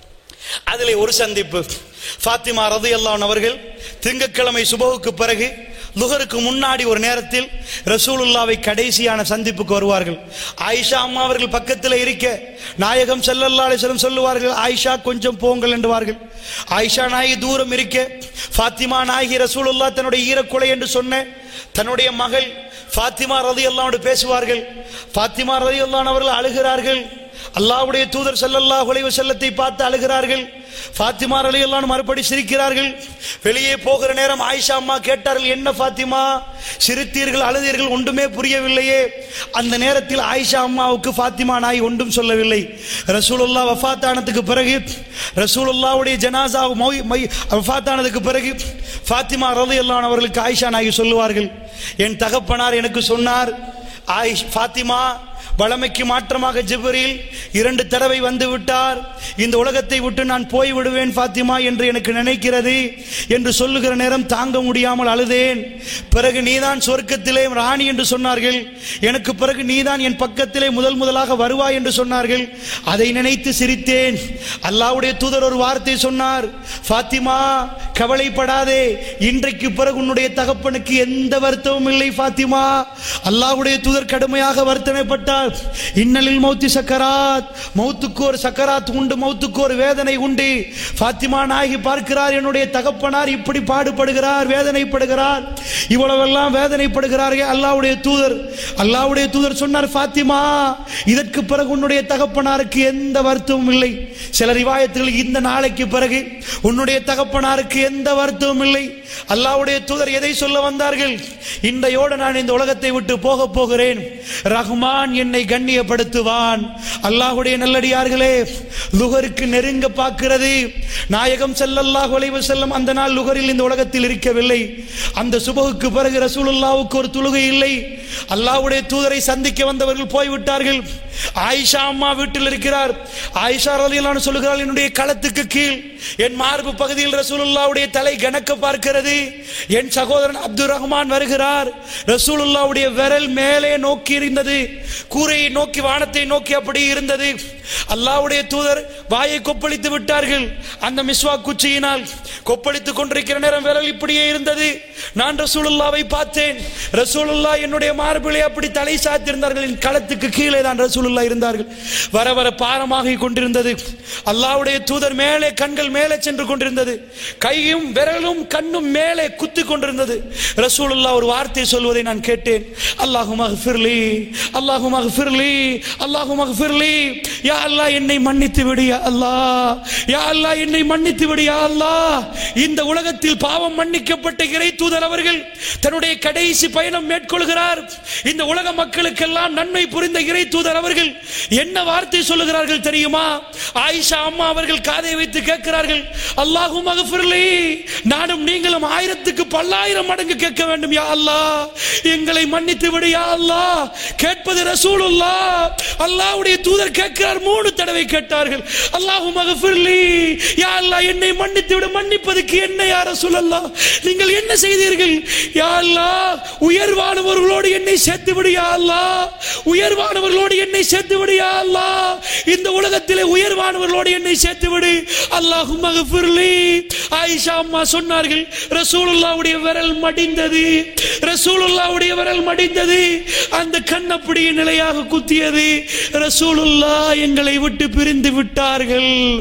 அதிலே ஒரு சந்திப்பு ஃபாத்திமா ரதியல்லான் அவர்கள் திங்கட்கிழமை சுபகுக்கு பிறகு லுகருக்கு முன்னாடி ஒரு நேரத்தில் ரசூலுல்லாவை கடைசியான சந்திப்புக்கு வருவார்கள் ஆயிஷா அம்மா அவர்கள் பக்கத்தில் இருக்க நாயகம் ஸல்லல்லாஹு அலைஹி வஸல்லம் சொல்லுவார்கள் ஆயிஷா கொஞ்சம் போங்கள் என்றுவார்கள் ஆயிஷா நாயகி தூரம் இருக்க ஃபாத்திமா நாயகி ரசூலுல்லா தன்னுடைய ஈரக்குலை என்று சொன்ன தன்னுடைய மகள் ஃபாத்திமா ரதியல்லாவோடு பேசுவார்கள் ஃபாத்திமா ரதியல்லான் அவர்கள் அழுகிறார்கள் அல்லாஹ்வுடைய தூதர் ஸல்லல்லாஹு அலைஹி வஸல்லத்தை பார்த்து அழுகிறார்கள் ஃபாத்திமா ரலியல்லாஹு மறுபடி சிரிக்கிறார்கள் வெளியே போகிற நேரம் ஆயிஷா அம்மா கேட்டார்கள் என்ன ஃபாத்திமா சிரித்தீர்கள் அழுதீர்கள் ஒன்றுமே புரியவில்லையே அந்த நேரத்தில் ஆயிஷா அம்மாவுக்கு ஃபாத்திமா நாய் ஒன்றும் சொல்லவில்லை ரசூலுல்லா வஃபாத்தானதுக்கு பிறகு ரசூலுல்லாவுடைய ஜனாசா மொய் மை வஃபாத்தானதுக்கு பிறகு ஃபாத்திமா ரலியல்லாஹு அவர்களுக்கு ஆயிஷா நாய் சொல்லுவார்கள் என் தகப்பனார் எனக்கு சொன்னார் ஆயிஷ் ஃபாத்திமா வளமைக்கு மாற்றமாக ஜிப்ரீல் இரண்டு தடவை வந்து விட்டார் இந்த உலகத்தை விட்டு நான் போய் விடுவேன் ஃபாத்திமா என்று எனக்கு நினைக்கிறது என்று சொல்லுகிற நேரம் தாங்க முடியாமல் அழுதேன் பிறகு நீதான் சொர்க்கத்திலே ராணி என்று சொன்னார்கள் எனக்கு பிறகு நீதான் என் பக்கத்திலே முதல் முதலாக வருவாய் என்று சொன்னார்கள் அதை நினைத்து சிரித்தேன் அல்லாஹ்வுடைய தூதர் ஒரு வார்த்தை சொன்னார் ஃபாத்திமா கவலைப்படாதே இன்றைக்கு பிறகு உன்னுடைய தகப்பனுக்கு எந்த வருத்தமும் இல்லை ஃபாத்திமா அல்லாஹ்வுடைய தூதர் கடுமையாக வர்த்தனைப்பட்டார் இன்னலில் மௌத்தி சக்கராத் மௌத்துக்கு ஒரு சக்கராத் உண்டு மௌத்துக்கு ஒரு வேதனை உண்டு ஃபாத்திமா நாயகி பார்க்கிறார் என்னுடைய தகப்பனார் இப்படி பாடுபடுகிறார் வேதனைப்படுகிறார் இவ்வளவெல்லாம் வேதனைப்படுகிறார்கள் அல்லாஹ்வுடைய தூதர் அல்லாஹ்வுடைய தூதர் சொன்னார் ஃபாத்திமா இதற்கு பிறகு உன்னுடைய தகப்பனாருக்கு எந்த வருத்தமும் இல்லை சில ரிவாயத்துகள் இந்த நாளைக்கு பிறகு உன்னுடைய தகப்பனாருக்கு எந்த வருத்தமும் இல்லை அல்லாஹ்வுடைய தூதர் எதை சொல்ல வந்தார்கள் இன்றையோடு நான் இந்த உலகத்தை விட்டு போக போகிறேன் ரஹ்மான் என்னை கண்ணியப்படுத்துவான் அல்லாஹ்வுடைய நல்லடியார்களே லுகருக்கு நெருங்க பார்க்கிறது நாயகம் ஸல்லல்லாஹு அலைஹி வஸல்லம் அந்த நாள் லுகரில் இந்த உலகத்தில் இருக்கவில்லை அந்த சுபகுக்கு பிறகு ரசூலுல்லாவுக்கு ஒரு தொழுகை இல்லை அல்லாஹ்வுடைய தூதரை சந்திக்க வந்தவர்கள் போய்விட்டார்கள் ஆயிஷா அம்மா வீட்டில் இருக்கிறார் ஆயிஷா ரலியல்லாஹு சொல்லுகிறாள் என்னுடைய களத்துக்கு கீழ் என் மார்பு பகுதியில் ரசூலுல்லாவுடைய தலை கணக்க பார்க்கிறது என் சகோதரன் அப்துல் ரஹ்மான் வருகிறார் ரசூலுல்லாவுடைய விரல் மேலே நோக்கி இருந்தது கூரையை நோக்கி வானத்தை நோக்கி அப்படி இருந்தது அல்லாஹ்வுடைய தூதர் வாயை கொப்பளித்து விட்டார்கள் அந்த மிஸ்வா குச்சியினால் கொப்பளித்துக் கொண்டிருக்கிற நேரம் விரல் இப்படியே இருந்தது நான் ரசூலுல்லாவை பார்த்தேன் ரசூலுல்லா என்னுடைய மார்பிலே அப்படி தலை சாத்திருந்தார்கள் என் களத்துக்கு கீழே தான் ரசூலுல்லா இருந்தார்கள் வர வர பாரமாகி கொண்டிருந்தது அல்லாஹ்வுடைய தூதர் மேலே கண்கள் மேலே சென்று கொண்டிருந்தது கையும் விரலும் கண்ணும் மேலே குத்தி கொண்டிருந்தது ரசூலுல்லா ஒரு வார்த்தை சொல்வதை நான் கேட்டேன் அல்லாஹு மகஃபிர்லி அல்லாஹு மகஃபிர்லி அல்லாஹு மகஃபிர்லி யா அல்லாஹ் என்னை மன்னித்து விடு யா அல்லாஹ் யா அல்லாஹ் என்னை மன்னித்து விடு யா அல்லாஹ் இந்த உலகத்தில் பாவம் மன்னிக்கப்பட்ட இறை தூதர் அவர்கள் தன்னுடைய கடைசி பயணம் மேற்கொள்கிறார் இந்த உலக மக்களுக்கெல்லாம் நன்மை புரிந்த இறை தூதர் அவர்கள் என்ன வார்த்தை சொல்லுகிறார்கள் தெரியுமா ஆயிஷா அம்மா அவர்கள் காதை வைத்து கேட்கிறார்கள் அல்லாஹு மகஃபிர்லி நானும் நீங்களும் ஆயிரத்துக்கு பல்லாயிரம் மடங்கு கேட்க வேண்டும் யா அல்லாஹ் எங்களை மன்னித்து விடு யா அல்லாஹ் கேட்பது ரசூலுல்லாஹ் அல்லாஹ்வுடைய தூதர் கேட்கிறார் மூணு தடவை கேட்டார்கள் அல்லாஹு மகஃபிர்லி யா அல்லாஹ் என்னை மன்னித்து விடு மன்னிப்பதற்கு என்ன யா ரசூலல்லாஹ் நீங்கள் என்ன செய்தீர்கள் யா அல்லாஹ் உயர்வானவர்களோடு என்னை சேர்த்து விடு யா அல்லாஹ் உயர்வானவர்களோடு என்னை சேர்த்து விடு யா அல்லாஹ் இந்த உலகத்திலே உயர்வானவர்களோடு என்னை சேர்த்து விடு அல்லாஹு மகஃபிர்லி ஆயிஷா அம்மா சொன்னார்கள் ரசூலுல்லாவுடைய விரல் மடிந்தது ரசூலுல்லாவுடைய விரல் மடிந்தது அந்த கண் அப்படியே நிலையாக குத்தியது ரசூலுல்லா எங்களை விட்டு பிரிந்து விட்டார்கள்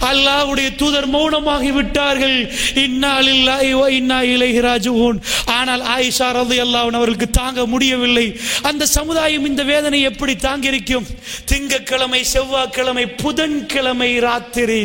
அல்லாஹ்வுடைய தூதர் மௌனமாகி விட்டார்கள் இன்னா லில்லாஹி வ இன்னா இலைஹி ராஜிஊன் ஆனால் ஆயிஷா ரலியல்லாஹு அன்ஹா அவர்களுக்கு தாங்க முடியவில்லை அந்த சமுதாயம் இந்த வேதனை எப்படி தாங்கியிருக்கும் திங்கட்கிழமை செவ்வாய்க்கிழமை புதன்கிழமை ராத்திரி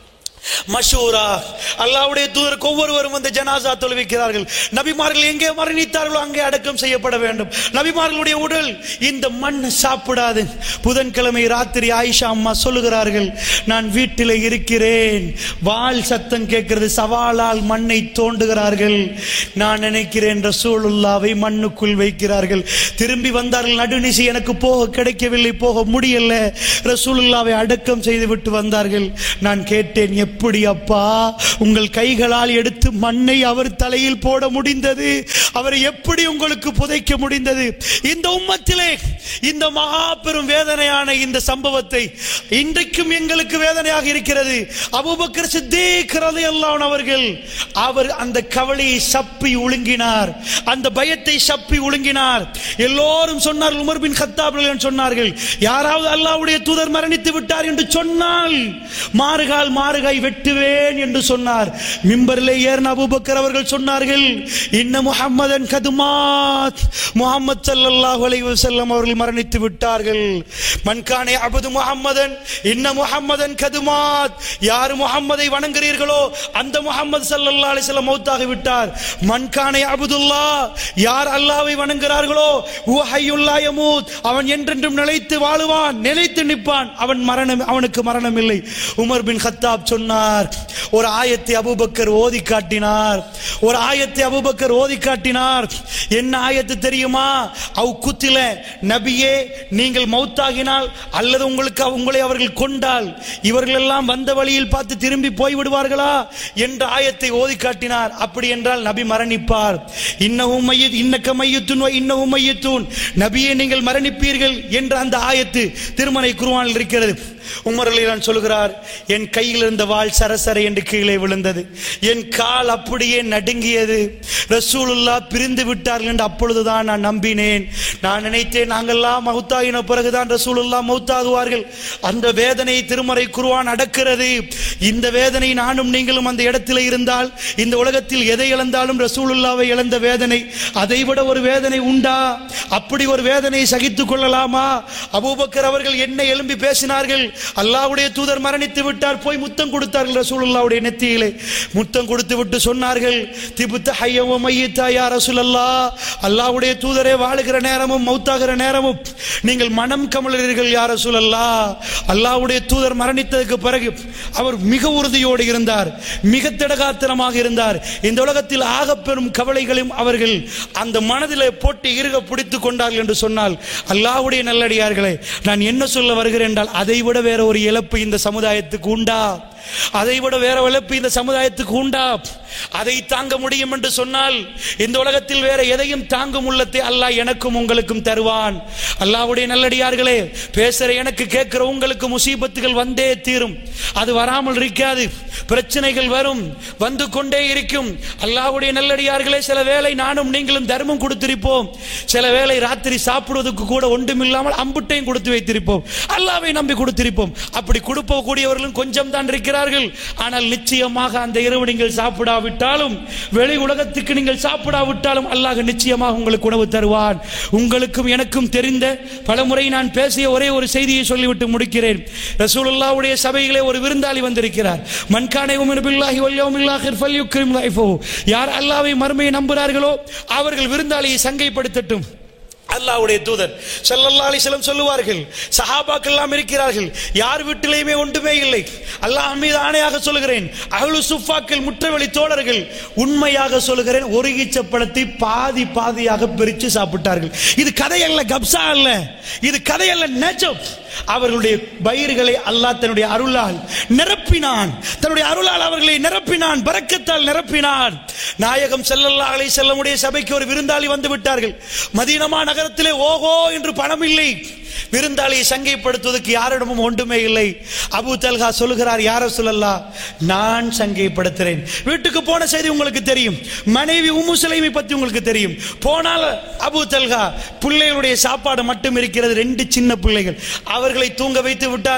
மஷூரா அல்லாஹ்வுடைய தூதருக்கு ஒவ்வொருவரும் வந்து ஜனாசா தொழுவிக்கிறார்கள் நபிமார்கள் எங்கே மரணித்தார்களோ அங்கே அடக்கம் செய்யப்பட வேண்டும் நபிமார்களுடைய உடல் இந்த மண் சாப்பிடாது புதன்கிழமை ராத்திரி ஆயிஷா அம்மா சொல்லுகிறார்கள் நான் வீட்டில் இருக்கிறேன் வால் சத்தம் கேட்கிறது சவாலால் மண்ணை தோண்டுகிறார்கள் நான் நினைக்கிறேன் ரசூலுல்லாவை மண்ணுக்குள் வைக்கிறார்கள் திரும்பி வந்தார்கள் நடுநிசி எனக்கு போக கிடைக்கவில்லை போக முடியல ரசூலுல்லாவை அடக்கம் செய்து விட்டு வந்தார்கள் நான் கேட்டேன் எப்படி அப்பா உங்கள் கைகளால் எடுத்து மண்ணை அவர் தலையில் போட முடிந்தது அவரை எப்படி உங்களுக்கு புதைக்க முடிந்தது இந்த உம்மத்திலே இந்த மகா பெரும் வேதனையான இந்த சம்பவத்தை இன்றைக்கும் எங்களுக்கு வேதனையாக இருக்கிறது அபூபக்கர் சித்தீக் ரலியல்லாஹு அவர்கள் அவர் அந்த கவலையை சப்பி ஒழுங்கினார் அந்த பயத்தை சப்பி ஒழுங்கினார் எல்லோரும் சொன்னார்கள் உமர் பின் கத்தாப் ரலியல்லாஹு அன்ஹு சொன்னார்கள் யாராவது அல்லாஹ்வுடைய தூதர் மரணித்து விட்டார் என்று சொன்னால் மாறுகால் மாறுகாய் வெட்டுவேன் என்று சொன்னார் மிம்பரிலே ஏறின அபூபக்கர் அவர்கள் சொன்னார்கள் இன்ன முஹம்மதன் கதுமாத் முஹம்மத் ஸல்லல்லாஹு அலைஹி வஸல்லம் அவர்கள் மரணித்து விட்டார்கள் மன்கானே அபது முஹம்மதன் இன்ன முஹம்மதன் கதுமாத் யார் முஹம்மதை வணங்குறீர்களோ அந்த முஹம்மது ஸல்லல்லாஹு அலைஹி வஸல்லம் மௌத்தாகி விட்டார் மன்கானே அபுதுல்லா யார் அல்லாஹ்வை வணங்குகிறார்களோ ஹுவ ஹய்யுல்லா யமூத் அவன் என்றென்றும் நிலைத்து வாழுவான் நிலைத்து நிற்பான் அவன் மரணம் அவனுக்கு மரணம் இல்லை உமர் பின் கத்தாப் சொன்னார் ஒரு ஆயத்தை அபூபக்கர் ஓதி காட்டினார் ஒரு ஆயத்தை அபூபக்கர் ஓதி காட்டினார் என்ன ஆயத்து தெரியுமா அவ் குத்தில நபியே நீங்கள் மௌத்தாகினால் அல்லது உங்களுக்கு உங்களை அவர்கள் கொண்டால் இவர்கள் எல்லாம் வந்த வழியில் பார்த்து திரும்பி போய் விடுவார்களா என்ற ஆயத்தை ஓதி காட்டினார் அப்படி என்றால் நபி மரணிப்பார் இன்னவும் மையத் இன்னக்க மையத்துன் இன்னவும் மையத்தூன் நபியே நீங்கள் மரணிப்பீர்கள் என்ற அந்த ஆயத்து திருமலை குருவானில் இருக்கிறது உமர் அலிலான் சொல்கிறார் என் கையில் இருந்த வாள் சரசர என்று கீழே விழுந்தது என் கால் அப்படியே நடுங்கியது ரசூலுல்லா பிரிந்து விட்டார்கள் என்று அப்பொழுதுதான் நான் நம்பினேன் நான் நினைத்தேன் நாங்கெல்லாம் மௌத்தாகின பிறகுதான் ரசூலுல்லா மௌத்தாகுவார்கள் அந்த வேதனை திருமறை குருவான் அடக்கிறது இந்த வேதனை நானும் நீங்களும் அந்த இடத்தில் இருந்தால் இந்த உலகத்தில் எதை இழந்தாலும் ரசூலுல்லாவை இழந்த வேதனை அதைவிட ஒரு வேதனை உண்டா அப்படி ஒரு வேதனை சகித்துக் கொள்ளலாமா அபூபக்கர் அவர்கள் என்ன எழும்பி பேசினார்கள் அல்லாஹ்வுடைய தூதர் மரணித்து விட்டார் போய் முத்தம் கொடுத்தார்கள் ரசூலுல்லாவுடைய நெத்தியிலே முத்தம் கொடுத்து விட்டு சொன்னார்கள் திபுத்த ஹையவ மையத்தா யா ரசூலல்லா அல்லாஹ்வுடைய தூதரே வாழுகிற நேரமும் மௌத்தாகிற நேரமும் நீங்கள் மனம் கமலர்கள் யா ரசூலல்லா அல்லாஹ்வுடைய தூதர் மரணித்ததுக்கு பிறகு அவர் மிக உறுதியோடு இருந்தார் மிக திடகாத்திரமாக இருந்தார் இந்த உலகத்தில் ஆகப்பெரும் கவலைகளையும் அவர்கள் அந்த மனதிலே போட்டு இறுக பிடித்துக் கொண்டார்கள் என்று சொன்னால் அல்லாஹ்வுடைய நல்லடியார்களே நான் என்ன சொல்ல வருகிறேன் என்றால் அதை விட வேற ஒரு இழப்பு இந்த சமுதாயத்துக்கு உண்டா அதை விட வேற இழப்பு இந்த சமுதாயத்துக்கு உண்டா அதை தாங்க முடியும் என்று சொன்னால் இந்த உலகத்தில் வேற எதையும் தாங்கும் உள்ளத்தை அல்லாஹ் எனக்கும் உங்களுக்கும் தருவான் அல்லாஹ்வுடைய நல்லடியார்களே பேசுற எனக்கு கேட்கிற உங்களுக்கு முசீபத்துகள் வந்தே தீரும் அது வராமல் இருக்காது பிரச்சனைகள் வரும் வந்து கொண்டே இருக்கும் அல்லாஹ்வுடைய நல்லடியார்களே சில வேளை நானும் நீங்களும் தர்மம் கொடுத்திருப்போம் சில வேளை ராத்திரி சாப்பிடுவதற்கு கூட ஒன்றுமில்லாமல் அம்புட்டையும் கொடுத்து வைத்திருப்போம் அல்லாவை நம்பி கொடுத்திருப்போம் அப்படி கொடுப்ப கூடியவர்களும் கொஞ்சம் தான் இருக்கிறார்கள் ஆனால் நிச்சயமாக அந்த இரவு நீங்கள் சாப்பிடாவிட்டாலும் வெளி உலகத்துக்கு நீங்கள் சாப்பிடாவிட்டாலும் அல்லாஹ் நிச்சயமாக உங்களுக்கு உணவு தருவான் உங்களுக்கும் எனக்கும் தெரிந்த பலமுறை நான் பேசிய ஒரே ஒரு செய்தியை சொல்லிவிட்டு முடிக்கிறேன் ரசூலுல்லாவுடைய சபையிலே ஒரு விருந்தாளி வந்திருக்கிறார் மன்கானை உமர் பில்லாஹி வல்யவுமில்லாஹிர் ஃபல்யுக்ரிம் லைஃபஹு யார் அல்லாஹ்வை மறுமையை நம்புகிறார்களோ அவர்கள் விருந்தாளியை சங்கைப்படுத்தட்டும் அல்லாஹ்வுடைய தூதர் ஸல்லல்லாஹு அலைஹி வஸல்லம் சொல்லுவார்கள் சஹாபாக்கள் எல்லாம் இருக்கிறார்கள் யார் வீட்டிலேயுமே ஒன்றுமே இல்லை அல்லாஹ் மீது ஆணையாக சொல்லுகிறேன் அஹ்லு சுஃபாக்கள் முற்றவெளி தோழர்கள் உண்மையாக சொல்லுகிறேன் ஒரு ஈச்சப்பழத்தை பாதி பாதியாக பிரித்து சாப்பிட்டார்கள் இது கதையல்ல கப்சா அல்ல இது கதையல்ல நேச்சம் அவர்களுடைய பயிர்களை அல்லாஹ் தன்னுடைய அருளால் நிரப்பினான் தன்னுடைய அருளால் அவர்களை நிரப்பினான் பரக்கத்தால் நிரப்பினான் நாயகம் ஸல்லல்லாஹு அலைஹி செல்லமுடைய சபைக்கு ஒரு விருந்தாளி வந்து விட்டார்கள் மதீனமா நகரத்திலே ஓஹோ என்று பணம் இல்லை விருந்தாளியை சங்கைப்படுத்துவதற்கு யாரிடமும் ஒன்றுமே இல்லை அபு தல்கா சொல்லுகிறார் யார சொல்லல்லா நான் சங்கைப்படுத்துறேன் வீட்டுக்கு போன செய்தி உங்களுக்கு தெரியும் மனைவி உம்மு சுலைமை பத்தி உங்களுக்கு தெரியும் போனால் அபு தல்கா பிள்ளைகளுடைய சாப்பாடு மட்டும் இருக்கிறது ரெண்டு சின்ன பிள்ளைகள் அவர்களை தூங்க வைத்து விட்டார்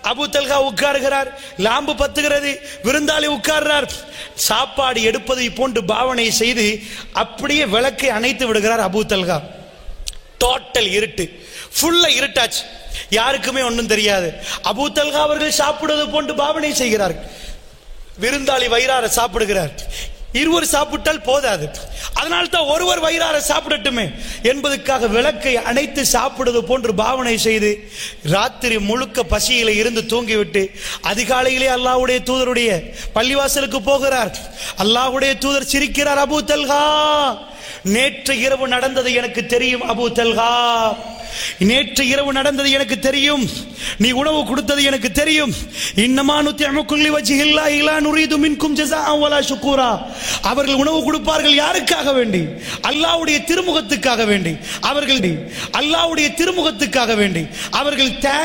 அபு தல்கா உட்காருகிறார் லாம்பு பத்துகிறது விருந்தாளி உட்கார்றார் சாப்பாடு எடுப்பதை போன்று பாவனை செய்து அப்படியே விளக்கை அணைத்து விடுகிறார் அபு தல்கா டோட்டல் இருட்டு ஃபுல்லா இருட்டாச்சு யாருக்குமே ஒன்றும் தெரியாது அபூ தல்கா அவர்கள் சாப்பிடுவது போன்று பாவனை செய்கிறார்கள் விருந்தாளி வயிறார சாப்பிடுகிறார் இருவர் சாப்பிட்டால் போதாது அதனால் தான் ஒருவர் வயிறார சாப்பிடட்டுமே என்பதற்காக விளக்கை அணைத்து சாப்பிடுவது போன்று பாவனை செய்து ராத்திரி முழுக்க பசியில இருந்து தூங்கிவிட்டு அதிகாலையிலே அல்லாஹ்வுடைய தூதருடைய பள்ளிவாசலுக்கு போகிறார் அல்லாஹ்வுடைய தூதர் சிரிக்கிறார் அபூ தல்கா நேற்று இரவு நடந்தது எனக்கு தெரியும் அபூ தல்கா நேற்று இரவு நடந்தது எனக்கு தெரியும் நீ உணவு கொடுத்தது எனக்கு தெரியும் இன்னமா நுத்தியமுக்குள்ளி வச்சில்லா இலா நுரீது மின்கும் ஜஸாஅன் வலா ஷுக்கூரா அவர்கள் உணவு கொடுப்பார்கள் யாருக்காக வேண்டி அல்லாஹ்வுடைய திருமுகத்துக்காக வேண்டி அவர்கள் அல்லாஹ்வுடைய திருமுகத்துக்காக வேண்டி அவர்கள்